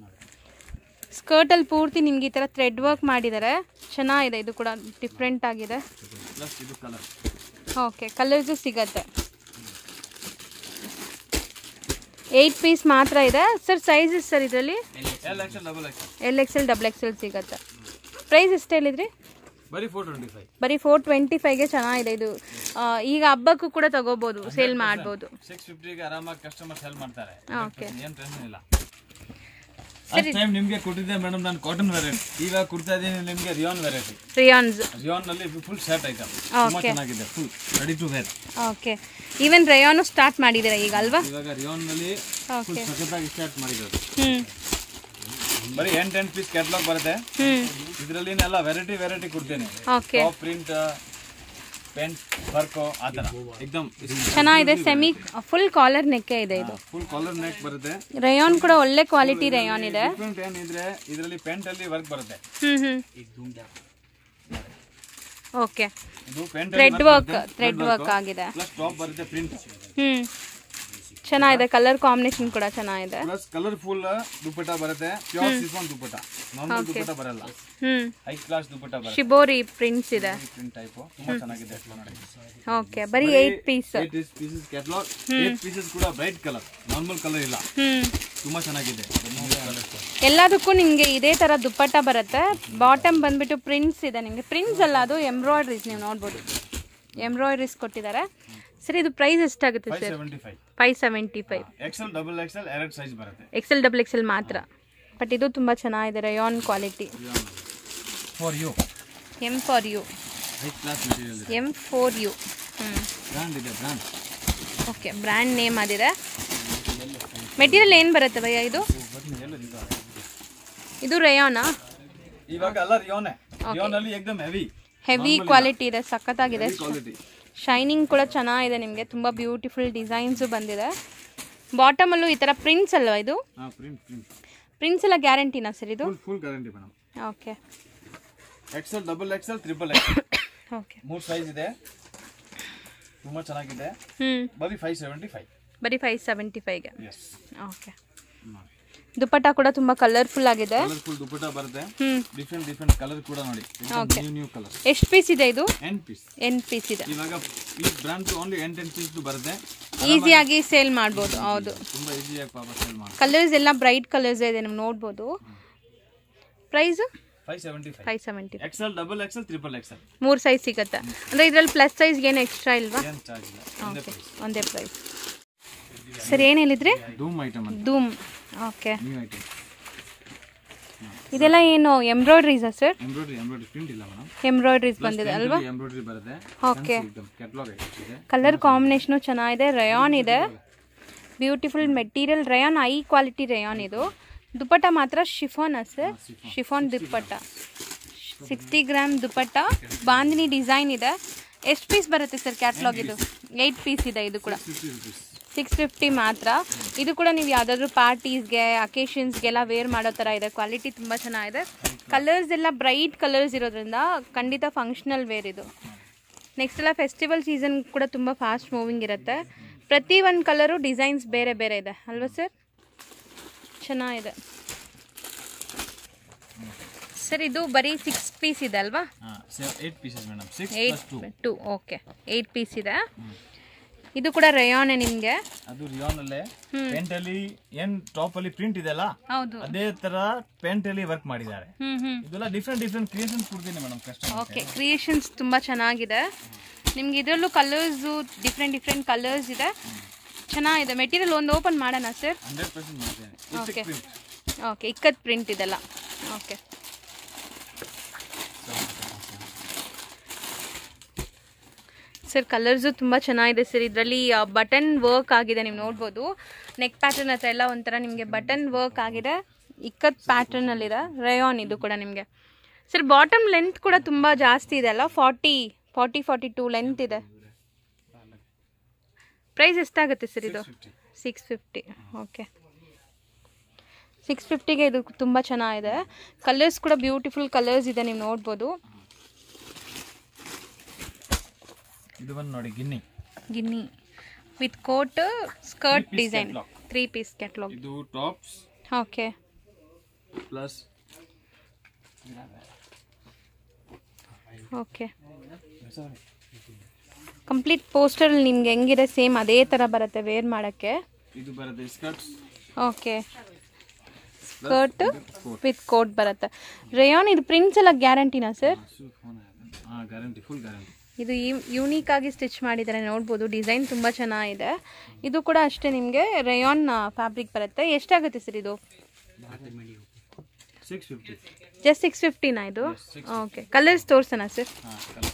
ಸ್ಕರ್ಟಲ್ಲಿ ಪೂರ್ತಿ ನಿಮ್ಗೆ ಈ ಥರ ಥ್ರೆಡ್ ವರ್ಕ್ ಮಾಡಿದ್ದಾರೆ ಚೆನ್ನಾಗಿದೆ ಇದು ಕೂಡ ಡಿಫ್ರೆಂಟ್ ಆಗಿದೆ ಪ್ಲಸ್ ಇದು ಕಲರ್ ಓಕೆ ಕಲರ್ಸು ಸಿಗತ್ತೆ ಏಯ್ಟ್ ಪೀಸ್ ಮಾತ್ರ ಇದೆ ಸರ್ ಸೈಜಸ್ ಸರ್ ಇದರಲ್ಲಿ L XL double XL L XL double XL ಸಿಗತ್ತೆ ಪ್ರೈಸ್ ಎಷ್ಟು ಹೇಳಿದ್ರಿ ಬರೀ ಫೋರ್ ಟ್ವೆಂಟಿ ಫೈವ್ ಬರೀ ಫೋರ್ ಟ್ವೆಂಟಿ ಫೈವ್ಗೆ ಚೆನ್ನಾಗಿದೆ ಇದು ಆ, ಈಗ ಹಬ್ಬಕ್ಕೂ ಕೂಡ ತಗೋಬೋದು ಸೇಲ್ ಮಾಡ್ಬೋದು ಸಿಕ್ಸ್ ಫಿಫ್ಟಿಗೆ ಆರಾಮಾಗಿ ಕಸ್ಟಮರ್ ಸೇಲ್ ಮಾಡ್ತಾರೆ ಓಕೆ ಏನ್ ಟೆನ್ಷನ್ ಇಲ್ಲ ಅಷ್ಟು ಟೈಮ್ ನಿಮ್ಗೆ ಕೊಟ್ಟಿದ್ದೆ ಮೇಡಮ್ ನಾನು ಕಾಟನ್ ವೆರೈಟಿ ಇವಾಗ ಕೊಡ್ತಾ ಇದ್ದೀನಿ ನಿಮ್ಗೆ ರಿಯಾನ್ ವೆರೈಟಿ ರಿಯಾನ್ಸ್ ರಿಯಾನ್ ನಲ್ಲಿ ಫುಲ್ ಶರ್ಟ್ ಐಟಮ್ ತುಂಬಾ ಚೆನ್ನಾಗಿದೆ full ready to wear okay even rayon start ಮಾಡಿದ್ದೀರಾ ಈಗ ಅಲ್ವಾ ಇವಾಗ ರಿಯಾನ್ ನಲ್ಲಿ ಫುಲ್ ಓಕೆ ಸಖತ್ತಾಗಿ ಸ್ಟಾರ್ಟ್ ಮಾಡಿರೋದು ಹ್ಞೂ ಬರೀ ಎಂಟ್ ಎಂಟ್ ಪೀಸ್ ಕ್ಯಾಟ್ಲಾಗ್ ಬರುತ್ತೆ ಹ್ಞೂ ಇದರಲ್ಲಿ ಎಲ್ಲ ವೆರೈಟಿ ವೆರೈಟಿ ಕೊಡ್ತೀನಿ okay top print pant work ಆ ತರ ಎಕ್ದಮ್ ಚೆನ್ನಾಗಿದೆ ಸೆಮಿ ಫುಲ್ ಕಾಲರ್ ನೆಕ್ಕೆ ಇದೆ ಇದು ಫುಲ್ ಕಾಲರ್ ನೆಕ್ ಬರುತ್ತೆ ರಯಾನ್ ಕೂಡ ಒಳ್ಳೆ ಕ್ವಾಲಿಟಿ ರಯಾನ್ ಇದೆ ಡಿಫ್ರೆಂಟ್ ಏನಿದ್ರೆ ಇದರಲ್ಲಿ ಪೆಂಟ್ ಅಲ್ಲಿ ವರ್ಕ್ ಬರುತ್ತೆ ಹ್ಮ್ ಹ್ಮ್ ಓಕೆ ಇದು pant thread work thread work ಆಗಿದೆ ಪ್ಲಸ್ ಟಾಪ್ ಬರುತ್ತೆ ಪ್ರಿಂಟ್ ಹ್ಮ್ ಚೆನ್ನಾಗಿದೆ ಕಲರ್ ಕಾಂಬಿನೇಷನ್ ಕೂಡ ಚೆನ್ನಾಗಿದೆ ಪ್ಲಸ್ ಕಲರ್ಫುಲ್ ದುಪ್ಪಟ್ಟ ಬರುತ್ತೆ pure chiffon dupatta normal dupatta ಬರಲ್ಲ ಹ್ಮ್ ಹೈ ಕ್ಲಾಸ್ ದುಪ್ಪಟ್ಟ ಬರುತ್ತೆ ಶಿಬೋರಿ ಪ್ರಿಂಟ್ಸ್ ಇದೆ ಪ್ರಿಂಟ್ ಟೈಪ್ ತುಂಬಾ ಚೆನ್ನಾಗಿದೆ ನೋಡಿ ಓಕೆ ಬರೀ eight piece eight pieces catalogue eight pieces ಕೂಡ ಬ್ರೈಟ್ ಕಲರ್ ನಾರ್ಮಲ್ ಕಲರ್ ಇಲ್ಲ ಹ್ಮ್ ತುಂಬಾ ಚೆನ್ನಾಗಿದೆ ಎಲ್ಲದಕ್ಕೂ ನಿಮಗೆ ಇದೇ ತರ ದುಪ್ಪಟ್ಟ ಬರುತ್ತೆ ಬಾಟಮ್ ಬಂದ್ಬಿಟ್ಟು ಪ್ರಿಂಟ್ಸ್ ಇದೆ ನಿಮಗೆ ಪ್ರಿಂಟ್ಸ್ ಅಲ್ಲ ಅದು ಎಂಬ್ರಾಯ್ಡ್ರೀಸ್ ನೀವು ನೋಡ್ಬೋದು ಎಂಬ್ರಾಯ್ಡ್ರೀಸ್ ಕೊಟ್ಟಿದ್ದಾರೆ ಸರ್ ಇದು ಪ್ರೈಸ್ ಎಷ್ಟಾಗುತ್ತೆ five sir seventy five five seventy five XL double XL ಎರಡು ಸೈಜ್ ಬರುತ್ತೆ ಎಕ್ಸೆಲ್ ಡಬಲ್ ಎಕ್ಸೆಲ್ ಮಾತ್ರ ಬಟ್ ಇದು ತುಂಬ ಚೆನ್ನಾಗಿದೆ rayon quality for you M for you high class material ಇದೆ ಎಮ್ ಫೋರ್ ಯು ಹ್ಞೂ ಬ್ರ್ಯಾಂಡ್ ಇದೆ ಬ್ರ್ಯಾಂಡ್ ಓಕೆ ಬ್ರ್ಯಾಂಡ್ ನೇಮ್ ಅದಿದೆ ಮೆಟೀರಿಯಲ್ ಏನು ಬರುತ್ತೆ ಭಯ್ಯ ಇದು ಇದು ರಯಾನಾ ಇವಾಗ ಎಲ್ಲ ರಿಯೋನೆ ರಿಯೋನ್ ಅಲ್ಲಿ ಏಕದಮ್ ಹೆವಿ ಹೆವಿ ಕ್ವಾಲಿಟಿ ಇದೆ ಸಖತ್ತಾಗಿದೆ ಕ್ವಾಲಿಟಿ ಶೈನಿಂಗ್ ಕೂಡ ಚೆನ್ನಾಗಿದೆ ನಿಮಗೆ ತುಂಬ ಬ್ಯೂಟಿಫುಲ್ ಡಿಸೈನ್ಸು ಬಂದಿದೆ ಬಾಟಮಲ್ಲೂ ಈ ಥರ ಪ್ರಿಂಟ್ಸ್ ಅಲ್ವಾ ಇದು ಹಾ ಪ್ರಿಂಟ್ ಪ್ರಿಂಟ್ ಪ್ರಿಂಟ್ಸ್ ಎಲ್ಲ ಗ್ಯಾರಂಟಿನಾ ಸರ್ ಇದು full full guarantee madam okay XL double XL triple XL okay ಮೂರು ಸೈಜ್ ಇದೆ ತುಂಬಾ ಚೆನ್ನಾಗಿದೆ ಹ್ಞೂ ಬರೀ ಫೈವ್ ಸೆವೆಂಟಿ ಫೈವ್ ಬರೀ ಫೈವ್ ಸೆವೆಂಟಿ ಫೈವ್ಗೆ ಎಸ್ ಓಕೆ ದುಪ್ಪಟ್ಟ ಕೂಡ ತುಂಬ ಕಲರ್ಫುಲ್ ಆಗಿದೆ ಕಲರ್ಫುಲ್ ದುಪ್ಪಟ್ಟ ಬರುತ್ತೆ ಹ್ಞೂ ಡಿಫ್ರೆಂಟ್ ಡಿಫ್ರೆಂಟ್ ಕಲರ್ ಕೂಡ ನೋಡಿ ನ್ಯೂ ನ್ಯೂ ಕಲರ್ ಎಷ್ಟು ಪೀಸ್ ಇದೆ ಇದು ಎಂಟ್ ಪೀಸ್ ಎಂಟು ಪೀಸ್ ಇದೆ ಇವಾಗ ಈ ಬ್ರ್ಯಾಂಡ್ ಓನ್ಲಿ ಎಂಟ್ ಎಂಟ್ ಪೀಸ್ ಬರುತ್ತೆ ಈಸಿಯಾಗಿ ಸೇಲ್ ಮಾಡ್ಬೋದು ಹೌದು ತುಂಬಾ ಈಸಿಯಾಗಿ ಪಾಪ ಸೇಲ್ ಮಾಡಿ ಕಲರ್ಸ್ ಎಲ್ಲ ಬ್ರೈಟ್ ಕಲರ್ಸ್ ಇದೆ ನೀವು ನೋಡ್ಬೋದು price five seventy five five seventy XL double XL triple XL ಮೂರು ಸೈಜ್ ಸಿಗುತ್ತೆ ಅಂದರೆ ಇದರಲ್ಲಿ ಪ್ಲಸ್ ಸೈಜ್ಗೆ ಏನು ಎಕ್ಸ್ಟ್ರಾ ಇಲ್ವಾ ಏನು ಚಾರ್ಜ್ ಇಲ್ಲ ಒಂದೇ ಓಕೆ ಪ್ರೈಸ್ ಒಂದೇ ಪ್ರೈಸ್ ಸರ್ ಏನು ಹೇಳಿದ್ರಿ ಧೂಮ್ ಐಟಮ್ ಅಂತ ಧೂಮ್ ಓಕೆ ನ್ಯೂ ಐಟಮ್ ಇದೆಲ್ಲ ಏನು ಎಂಬ್ರಾಯ್ಡ್ರೀಸಾ ಸರ್ ಎಂಬ್ರಾಯ್ಡ್ರಿ ಎಂಬ್ರಾಯ್ಡ್ರಿ ಪ್ರಿಂಟ್ ಇಲ್ಲ ಮೇಡಮ್ ಎಂಬ್ರಾಯ್ಡ್ರೀಸ್ ಬಂದಿದೆ ಅಲ್ವಾ ಎಂಬ್ರಾಯ್ಡ್ರಿ ಬರುತ್ತೆ ಓಕೆ ಕ್ಯಾಟ್ಲಾಗ್ ಇದೆ ಕಲರ್ ಕಾಂಬಿನೇಷನು ಚೆನ್ನಾಗಿದೆ ರಯಾನ್ ಇದೆ beautiful material rayon high quality rayon ಇದು ದುಪ್ಪಟ್ಟ ಮಾತ್ರ chiffon sir chiffon dupatta sixty gram dupatta bandhani design ಇದೆ ಎಷ್ಟು ಪೀಸ್ ಬರುತ್ತೆ ಸರ್ ಕ್ಯಾಟ್ಲಾಗ್ ಇದು ಏಯ್ಟ್ ಪೀಸ್ ಇದೆ ಇದು ಕೂಡ ಫಿಫ್ಟಿ ರುಪೀಸ್ ಸಿಕ್ಸ್ ಫಿಫ್ಟಿ ಮಾತ್ರ ಇದು ಕೂಡ ನೀವು ಯಾವುದಾದ್ರೂ ಪಾರ್ಟೀಸ್ಗೆ ಅಕೇಶನ್ಸ್ಗೆಲ್ಲ ವೇರ್ ಮಾಡೋ ಥರ ಇದೆ ಕ್ವಾಲಿಟಿ ತುಂಬ ಚೆನ್ನಾಗಿದೆ ಕಲರ್ಸ್ ಎಲ್ಲ ಬ್ರೈಟ್ ಕಲರ್ಸ್ ಇರೋದ್ರಿಂದ ಖಂಡಿತ ಫಂಕ್ಷನಲ್ ವೇರ್ ಇದು ನೆಕ್ಸ್ಟ್ ಎಲ್ಲ ಫೆಸ್ಟಿವಲ್ ಸೀಸನ್ ಕೂಡ ತುಂಬ ಫಾಸ್ಟ್ ಮೂವಿಂಗ್ ಇರುತ್ತೆ ಪ್ರತಿ ಒಂದು ಕಲರು ಡಿಸೈನ್ಸ್ ಬೇರೆ ಬೇರೆ ಇದೆ ಅಲ್ವಾ ಸರ್ ಚೆನ್ನಾಗಿದೆ ಸರ್ ಇದು ಬರೀ ಸಿಕ್ಸ್ ಪೀಸ್ ಇದೆ ಅಲ್ವಾ ಹಾಂ eight pieces madam six eight plus two two okay eight piece ಇದೆ ಇದು ಕೂಡ ರಯಾನೆ ನಿಮಗೆ ಅದು ರಿಯಾನ್ ಅಲ್ಲೇ ಪೆಂಟ್ ಅಲ್ಲಿ ಏನ್ ಟಾಪ್ ಅಲ್ಲಿ ಪ್ರಿಂಟ್ ಇದೆಲ್ಲ ಹೌದು ಅದೇ ತರ ಪೆಂಟ್ ಅಲ್ಲಿ ವರ್ಕ್ ಮಾಡಿದ್ದಾರೆ ಹ್ಞೂ ಹ್ಞೂ ಇದೆಲ್ಲ ಡಿಫ್ರೆಂಟ್ ಡಿಫ್ರೆಂಟ್ ಕ್ರಿಯೇಷನ್ಸ್ ಕೊಡ್ತೀನಿ ಮೇಡಮ್ ಕಸ್ಟಮರ್ ಓಕೆ ಕ್ರಿಯೇಷನ್ಸ್ ತುಂಬ ಚೆನ್ನಾಗಿದೆ ನಿಮ್ಗೆ ಇದರಲ್ಲೂ ಕಲರ್ಸು ಡಿಫ್ರೆಂಟ್ ಡಿಫ್ರೆಂಟ್ ಕಲರ್ಸ್ ಇದೆ ಚೆನ್ನಾಗಿದೆ ಮೆಟೀರಿಯಲ್ ಒಂದು ಓಪನ್ ಮಾಡೋಣ ಸರ್ ಹಂಡ್ರೆಡ್ ಪರ್ಸೆಂಟ್ ಮಾಡ್ತೇನೆ Okay. Print okay ikat print ಇದೆಲ್ಲ ಓಕೆ ಸರ್ ಕಲರ್ಸು ತುಂಬ ಚೆನ್ನಾಗಿದೆ ಸರ್ ಇದರಲ್ಲಿ ಬಟನ್ ವರ್ಕ್ ಆಗಿದೆ ನೀವು ನೋಡ್ಬೋದು ನೆಕ್ ಪ್ಯಾಟರ್ನ್ ಹತ್ರ ಎಲ್ಲ ಒಂಥರ ನಿಮಗೆ ಬಟನ್ ವರ್ಕ್ ಆಗಿದೆ ಇಕ್ಕತ್ ಪ್ಯಾಟರ್ನಲ್ಲಿದೆ ರಯಾನ್ ಇದು ಕೂಡ ನಿಮಗೆ ಸರ್ ಬಾಟಮ್ ಲೆಂತ್ ಕೂಡ ತುಂಬ ಜಾಸ್ತಿ ಇದೆ ಅಲ್ಲ forty forty forty two length ಇದೆ ಪ್ರೈಸ್ ಎಷ್ಟಾಗುತ್ತೆ ಸರ್ ಇದು ಸಿಕ್ಸ್ ಫಿಫ್ಟಿ ಓಕೆ ಸಿಕ್ಸ್ ಫಿಫ್ಟಿಗೆ ಇದು ತುಂಬ ಚೆನ್ನಾಗಿದೆ ಕಲರ್ಸ್ ಕೂಡ ಬ್ಯೂಟಿಫುಲ್ ಕಲರ್ಸ್ ಇದೆ ನೀವು ನೋಡ್ಬೋದು ಇದು ಬಂದು ನೋಡಿ Ginni Ginni with coat skirt piece design catalog. Three piece catalogue ಇದು tops okay plus okay complete ಪೋಸ್ಟರಲ್ಲಿ ನಿಮ್ಗೆ ಹೆಂಗಿದೆ ಸೇಮ್ ಅದೇ ಥರ ಬರುತ್ತೆ ವೇರ್ ಮಾಡೋಕ್ಕೆ ಇದು ಬರುತ್ತೆ skirts okay skirt with coat ಬರುತ್ತೆ ರೇಯಾನ್ ಇದು ಪ್ರಿಂಟ್ಸ್ ಎಲ್ಲ ಗ್ಯಾರಂಟಿನಾ ಸರ್ ಹಾಂ ಗ್ಯಾರಂಟಿ ಫುಲ್ ಗ್ಯಾರಂಟಿ ಇದು ಯೂನಿಕ್ ಆಗಿ ಸ್ಟಿಚ್ ಮಾಡಿದ್ದಾರೆ ನೋಡ್ಬೋದು ಡಿಸೈನ್ ತುಂಬ ಚೆನ್ನಾಗಿದೆ ಇದು ಕೂಡ ಅಷ್ಟೇ ನಿಮಗೆ ರೇಯಾನ್ ಫ್ಯಾಬ್ರಿಕ್ ಬರುತ್ತೆ ಎಷ್ಟಾಗುತ್ತೆ ಸರ್ ಇದು ಸಿಕ್ಸ್ ಫಿಫ್ಟಿ ಜಸ್ಟ್ ಸಿಕ್ಸ್ ಫಿಫ್ಟಿನಾ ಇದು ಓಕೆ ಕಲರ್ಸ್ ತೋರ್ಸೋಣ ಸರ್ ಹಾಂ ಕಲರ್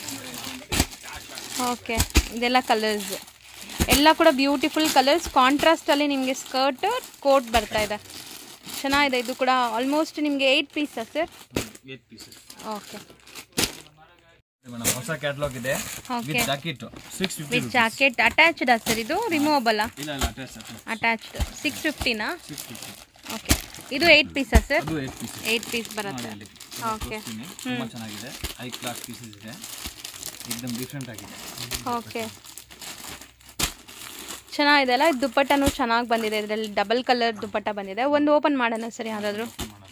ಓಕೆ ಇದೆಲ್ಲ ಕಲರ್ಸ್ ಎಲ್ಲ ಕೂಡ ಬ್ಯೂಟಿಫುಲ್ ಕಲರ್ಸ್ ಕಾಂಟ್ರಾಸ್ಟಲ್ಲಿ ನಿಮಗೆ ಸ್ಕರ್ಟ್ ಕೋಟ್ ಬರ್ತಾ ಇದೆ ಚೆನ್ನಾಗಿದೆ ಇದು ಕೂಡ ಆಲ್ಮೋಸ್ಟ್ ನಿಮಗೆ ಏಯ್ಟ್ ಪೀಸಾ sir eight pieces okay madam ಹೊಸ ಕ್ಯಾಟ್ಲಾಗ್ ಇದೆ Okay. With jacket six fifty with jacket attached sir ಇದು ರಿಮೂವಬಲ್ಲ ಇಲ್ಲ ಇಲ್ಲ ಅಟ್ಯಾಚ್ ಅಟ್ಯಾಚ್ಡ್ ಸಿಕ್ಸ್ ಫಿಫ್ಟಿನಾ ಸಿಕ್ಸ್ ಫಿಫ್ಟಿ ಓಕೆ ಇದು ಏಯ್ಟ್ ಪೀಸಾ ಸರ್ ಅದು ಏಟ್ ಪೀಸಸ್ ಏಯ್ಟ್ ಪೀಸ್ ಬರುತ್ತೆ ಓಕೆ ತುಂಬ ಚೆನ್ನಾಗಿದೆ ಹೈ ಕ್ಲಾಸ್ ಪೀಸಸ್ ಇದೆ ಎಕ್ದಮ್ ಡಿಫ್ರೆಂಟ್ ಆಗಿದೆ ಓಕೆ ಚೆನ್ನಾಗಿದೆ ಅಲ್ಲ ದುಪ್ಪಟ್ಟನೂ ಚೆನ್ನಾಗಿ ಬಂದಿದೆ ಇದರಲ್ಲಿ ಡಬಲ್ ಕಲರ್ ದುಪ್ಪಟ್ಟ ಬಂದಿದೆ ಒಂದು ಓಪನ್ ಮಾಡೋಣ ಸರ್ ಯಾವುದಾದ್ರು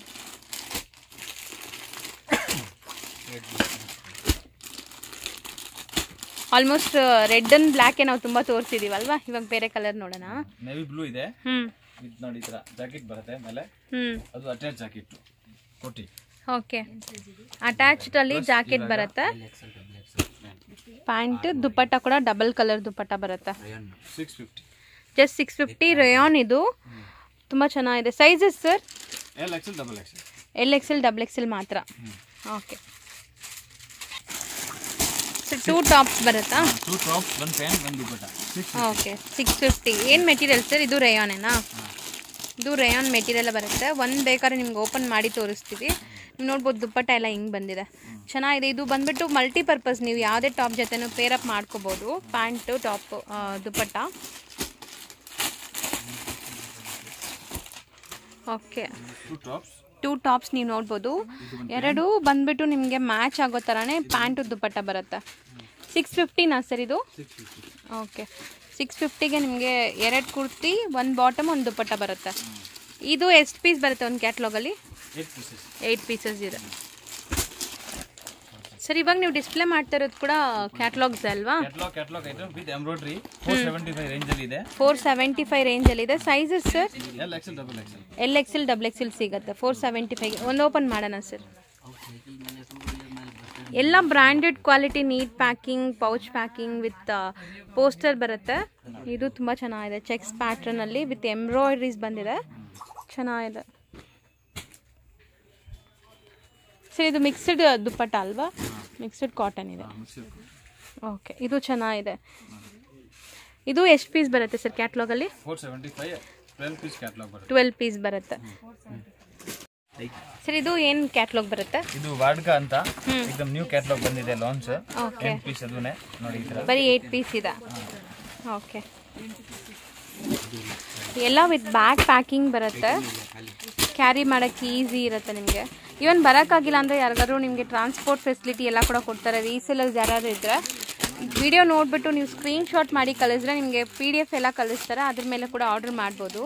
ಆಲ್ಮೋಸ್ಟ್ ರೆಡ್ ಅಂಡ್ ಬ್ಲ್ಯಾಕೆ ನಾವು ತುಂಬ ತೋರಿಸಿದೀವಲ್ವಾ ಇವಾಗ ಬೇರೆ ಕಲರ್ ನೋಡೋಣ ನೆವಿ ಬ್ಲೂ ಇದೆ ಹ್ಞೂ ಇದು ನೋಡಿ ಈ ತರ ಜಾಕೆಟ್ ಬರುತ್ತೆ ಮೇಲೆ ಹ್ಞೂ ಅದು ಅಟ್ಯಾಚ್ ಜಾಕೆಟ್ ಕೊಟ್ಟಿ ಓಕೆ ಅಟ್ಯಾಚ್ಡಲ್ಲಿ ಜಾಕೆಟ್ ಬರುತ್ತೆ ಪ್ಯಾಂಟ್ ದುಪ್ಪಟ್ಟ ಕೂಡ ಡಬಲ್ ಕಲರ್ ದುಪ್ಪಟ್ಟ ಬರುತ್ತೆ six fifty just six fifty rayon ಇದು ತುಂಬ ಚೆನ್ನಾಗಿದೆ sizes sir L XL double XL L XL double XL ಮಾತ್ರ ಓಕೆ ಸರ್ ಟೂ ಟಾಪ್ಸ್ ಬರುತ್ತಾ two tops one pant one dupatta six okay six fifty ಏನು ಮೆಟೀರಿಯಲ್ ಸರ್ ಇದು ರೇಯಾನೇನಾ ಇದು ರೇಯಾನ್ ಮೆಟೀರಿಯಲ್ ಬರುತ್ತೆ ಒಂದು ಬೇಕಾದ್ರೆ ನಿಮ್ಗೆ ಓಪನ್ ಮಾಡಿ ತೋರಿಸ್ತೀವಿ ನೀವು ನೋಡ್ಬೋದು ದುಪ್ಪಟ್ಟ ಎಲ್ಲ ಹಿಂಗೆ ಬಂದಿದೆ ಚೆನ್ನಾಗಿದೆ ಇದು ಬಂದ್ಬಿಟ್ಟು ಮಲ್ಟಿಪರ್ಪಸ್ ನೀವು ಯಾವುದೇ ಟಾಪ್ ಜೊತೆನೂ ಪೇರಪ್ ಮಾಡ್ಕೋಬೋದು pant top dupatta okay two tops two tops ನೀವು ನೋಡ್ಬೋದು ಎರಡು ಬಂದ್ಬಿಟ್ಟು ನಿಮಗೆ ಮ್ಯಾಚ್ ಆಗೋ ಥರನೇ ಪ್ಯಾಂಟು ದುಪ್ಪಟ್ಟ ಬರುತ್ತೆ ಸಿಕ್ಸ್ ಫಿಫ್ಟಿನಾ ಸರ್ ಇದು ಸಿಕ್ಸ್ ಫಿಫ್ಟಿ ಓಕೆ ಸಿಕ್ಸ್ ಫಿಫ್ಟಿಗೆ ನಿಮಗೆ ಎರಡು ಕುರ್ತಿ ಒಂದು ಬಾಟಮ್ ಒಂದು ದುಪ್ಪಟ್ಟ ಬರುತ್ತೆ ಇದು ಎಷ್ಟು ಪೀಸ್ ಬರುತ್ತೆ ಒಂದು ಕ್ಯಾಟ್ಲಾಗಲ್ಲಿ ಏಟ್ ಪೀಸಸ್ ಏಯ್ಟ್ ಪೀಸಸ್ ಇದೆ ಸರ್ ಇವಾಗ ನೀವು ಡಿಸ್ಪ್ಲೇ ಮಾಡ್ತಾ ಇರೋದು ಕೂಡ ಕ್ಯಾಟ್ಲಾಗ್ಸ್ ಅಲ್ವಾ catalogue catalogue item with embroidery four seventy five range ಅಲ್ಲಿ ಇದೆ ಫೋರ್ ಸೆವೆಂಟಿ ಫೈವ್ ರೇಂಜಲ್ಲಿದೆ sizes sir L XL double XL L XL double XL ಸಿಗುತ್ತೆ ಫೋರ್ ಸೆವೆಂಟಿ ಫೈವ್ ಒಂದು ಓಪನ್ ಮಾಡೋಣ ಸರ್ ಎಲ್ಲ branded quality neat packing pouch packing with poster ಬರುತ್ತೆ ಇದು ತುಂಬ ಚೆನ್ನಾಗಿದೆ ಚೆಕ್ಸ್ ಪ್ಯಾಟ್ರನಲ್ಲಿ ವಿತ್ ಎಂಬ್ರಾಯ್ಡ್ರೀಸ್ ಬಂದಿದೆ ಚೆನ್ನಾಗಿದೆ ಸರ್ ಇದು ಮಿಕ್ಸ್ಡ್ ದುಪ್ಪಟ್ಟ ಅಲ್ವಾ ಮಿಕ್ಸ್ಡ್ ಕಾಟನ್ ಇದೆ ಓಕೆ ಇದು ಚೆನ್ನಾಗಿದೆ ಇದು ಎಷ್ಟು ಪೀಸ್ ಬರುತ್ತೆ ಸರ್ ಕ್ಯಾಟ್ಲಾಗಲ್ಲಿ four seventy five twelve piece catalogue ಬರುತ್ತೆ ಟ್ವೆಲ್ ಪೀಸ್ ಬರುತ್ತೆ ಸರ್ ಇದು ಏನು ಕ್ಯಾಟ್ಲಾಗ್ ಬರುತ್ತೆ ಇದು ವಾಡ್ಕಾ ಅಂತ एकदम ನ್ಯೂ ಕ್ಯಾಟ್ಲಾಗ್ ಬಂದಿದೆ ಲಾಂಚ್ ಓಕೆ ಎಂಟ್ ಪೀಸ್ ಅದನ್ನೇ ನೋಡಿ ಈ ತರ ಬರೀ ಏಯ್ಟ್ ಪೀಸ್ ಇದೆ ಓಕೆ ಎಲ್ಲ ವಿತ್ ಬ್ಯಾಗ್ ಪ್ಯಾಕಿಂಗ್ ಬರುತ್ತೆ ಕ್ಯಾರಿ ಮಾಡೋಕ್ಕೆ ಈಸಿ ಇರುತ್ತೆ ನಿಮಗೆ ಇವನ್ ಬರೋಕ್ಕಾಗಿಲ್ಲ ಅಂದರೆ ಯಾರಿಗಾದ್ರು ನಿಮಗೆ ಟ್ರಾನ್ಸ್ಪೋರ್ಟ್ ಫೆಸಿಲಿಟಿ ಎಲ್ಲ ಕೂಡ ಕೊಡ್ತಾರೆ ರೀಸೇಲರ್ಸ್ ಯಾರಾದ್ರು ಇದ್ದರೆ ವಿಡಿಯೋ ನೋಡಿಬಿಟ್ಟು ನೀವು ಸ್ಕ್ರೀನ್ ಶಾಟ್ ಮಾಡಿ ಕಳಿಸಿದ್ರೆ ನಿಮಗೆ ಪಿ ಡಿ ಎಫ್ ಎಲ್ಲ ಕಳಿಸ್ತಾರೆ ಅದ್ರ ಮೇಲೆ ಕೂಡ ಆರ್ಡರ್ ಮಾಡ್ಬೋದು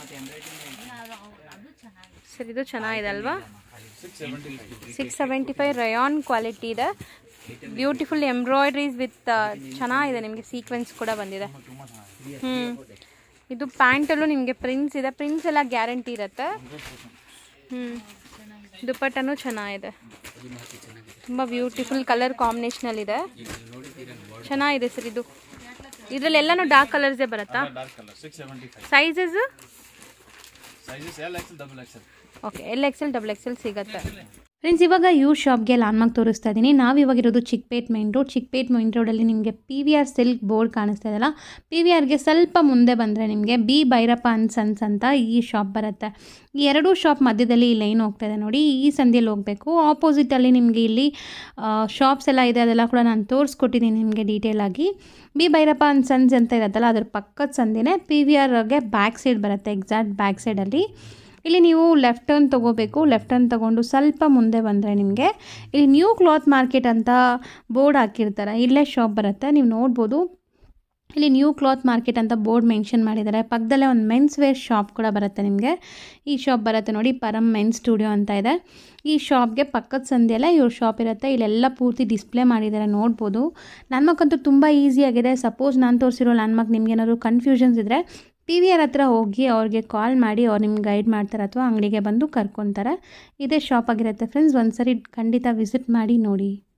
ಸರ್ ಇದು ಚೆನ್ನಾಗಿದೆ ಅಲ್ವಾ six seventy five six seventy five rayon quality ಇದೆ ಬ್ಯೂಟಿಫುಲ್ ಎಂಬ್ರಾಯ್ಡ್ರೀಸ್ ವಿತ್ ಚೆನ್ನಾಗಿದೆ ನಿಮಗೆ ಸೀಕ್ವೆನ್ಸ್ ಕೂಡ ಬಂದಿದೆ ಹ್ಞೂ ಇದು ಪ್ಯಾಂಟಲ್ಲೂ ನಿಮಗೆ ಪ್ರಿಂಟ್ಸ್ ಇದೆ ಪ್ರಿಂಟ್ಸ್ ಎಲ್ಲ ಗ್ಯಾರಂಟಿ ಇರುತ್ತೆ ಹ್ಞೂ ದುಪ್ಪಟ್ಟನೂ ಚೆನ್ನಾಗಿದೆ ತುಂಬ ಬ್ಯೂಟಿಫುಲ್ ಕಲರ್ ಕಾಂಬಿನೇಷನಲ್ಲಿದೆ ಚೆನ್ನಾಗಿದೆ ಸರ್ ಇದು ಇದರಲ್ಲೆಲ್ಲನೂ ಡಾರ್ಕ್ ಕಲರ್ಸೇ ಬರುತ್ತಾ dark colour six seventy five sizes sizes L XL double XL okay L XL double XL ಸಿಗುತ್ತೆ ಫ್ರೆಂಡ್ಸ್ ಇವಾಗ ಯೂ ಶಾಪ್ಗೆ ಲಾನ್ಮಾರ್ಕ್ ತೋರಿಸ್ತಾ ಇದ್ದೀನಿ ನಾವು ಇವಾಗಿರೋದು Chickpet main road Chickpet main ರೋಡಲ್ಲಿ ನಿಮಗೆ P V R silk board ಕಾಣಿಸ್ತಾ ಇದೆಯಲ್ಲ ಪಿ ವಿ ಆರ್ಗೆ ಸ್ವಲ್ಪ ಮುಂದೆ ಬಂದರೆ ನಿಮಗೆ ಬಿ ಭೈರಪ್ಪ ಅನ್ ಸನ್ಸ್ ಅಂತ ಈ ಶಾಪ್ ಬರುತ್ತೆ ಈ ಎರಡೂ ಶಾಪ್ ಮಧ್ಯದಲ್ಲಿ ಈ ಲೈನ್ ಹೋಗ್ತಾ ಇದೆ ನೋಡಿ ಈ ಸಂಧಿಯಲ್ಲಿ ಹೋಗಬೇಕು ಆಪೋಸಿಟಲ್ಲಿ ನಿಮಗೆ ಇಲ್ಲಿ ಶಾಪ್ಸ್ ಎಲ್ಲ ಇದೆ ಅದೆಲ್ಲ ಕೂಡ ನಾನು ತೋರಿಸ್ಕೊಟ್ಟಿದ್ದೀನಿ ನಿಮಗೆ ಡೀಟೇಲ್ ಆಗಿ ಬಿ ಭೈರಪ್ಪ ಅನ್ ಸನ್ಸ್ ಅಂತ ಇರುತ್ತಲ್ಲ ಅದ್ರ ಪಕ್ಕದ ಸಂದಿನೇ ಪಿ ವಿ ಆರ್ಗೆ ಬ್ಯಾಕ್ ಸೈಡ್ ಬರುತ್ತೆ ಎಕ್ಸಾಕ್ಟ್ ಬ್ಯಾಕ್ ಸೈಡಲ್ಲಿ ಇಲ್ಲಿ ನೀವು ಲೆಫ್ಟ್ ಟರ್ನ್ ತೊಗೋಬೇಕು ಲೆಫ್ಟ್ ಟರ್ನ್ ತೊಗೊಂಡು ಸ್ವಲ್ಪ ಮುಂದೆ ಬಂದರೆ ನಿಮಗೆ ಇಲ್ಲಿ ನ್ಯೂ ಕ್ಲಾತ್ ಮಾರ್ಕೆಟ್ ಅಂತ ಬೋರ್ಡ್ ಹಾಕಿರ್ತಾರೆ ಇಲ್ಲೇ ಶಾಪ್ ಬರುತ್ತೆ ನೀವು ನೋಡ್ಬೋದು ಇಲ್ಲಿ ನ್ಯೂ ಕ್ಲಾತ್ ಮಾರ್ಕೆಟ್ ಅಂತ ಬೋರ್ಡ್ ಮೆನ್ಷನ್ ಮಾಡಿದ್ದಾರೆ ಪಕ್ಕದಲ್ಲೇ ಒಂದು ಮೆನ್ಸ್ ವೇರ್ ಶಾಪ್ ಕೂಡ ಬರುತ್ತೆ ನಿಮಗೆ ಈ ಶಾಪ್ ಬರುತ್ತೆ ನೋಡಿ ಪರಮ್ ಮೆನ್ಸ್ ಸ್ಟುಡಿಯೋ ಅಂತ ಇದೆ ಈ ಶಾಪ್ಗೆ ಪಕ್ಕದ ಸಂಧಿಯಲ್ಲ ಇವ್ರ ಶಾಪ್ ಇರುತ್ತೆ ಇಲ್ಲೆಲ್ಲ ಪೂರ್ತಿ ಡಿಸ್ಪ್ಲೇ ಮಾಡಿದ್ದಾರೆ ನೋಡ್ಬೋದು ಲ್ಯಾಂಡ್ಮಾರ್ಕ್ ಅಂತೂ ತುಂಬ ಈಸಿಯಾಗಿದೆ ಸಪೋಸ್ ನಾನು ತೋರಿಸಿರೋ ಲ್ಯಾಂಡ್ಮಾರ್ಕ್ ನಿಮ್ಗೇನಾದ್ರು ಕನ್ಫ್ಯೂಷನ್ಸ್ ಇದ್ದರೆ ಪಿ ವಿ ಆರ್ ಹತ್ರ ಹೋಗಿ ಅವ್ರಿಗೆ ಕಾಲ್ ಮಾಡಿ ಅವ್ರು ನಿಮ್ಗೆ ಗೈಡ್ ಮಾಡ್ತಾರೆ ಅಥವಾ ಅಂಗಡಿಗೆ ಬಂದು ಕರ್ಕೊತಾರೆ ಇದೇ ಶಾಪ್ ಆಗಿರುತ್ತೆ ಫ್ರೆಂಡ್ಸ್ ಒಂದ್ಸರಿ ಖಂಡಿತ ವಿಸಿಟ್ ಮಾಡಿ ನೋಡಿ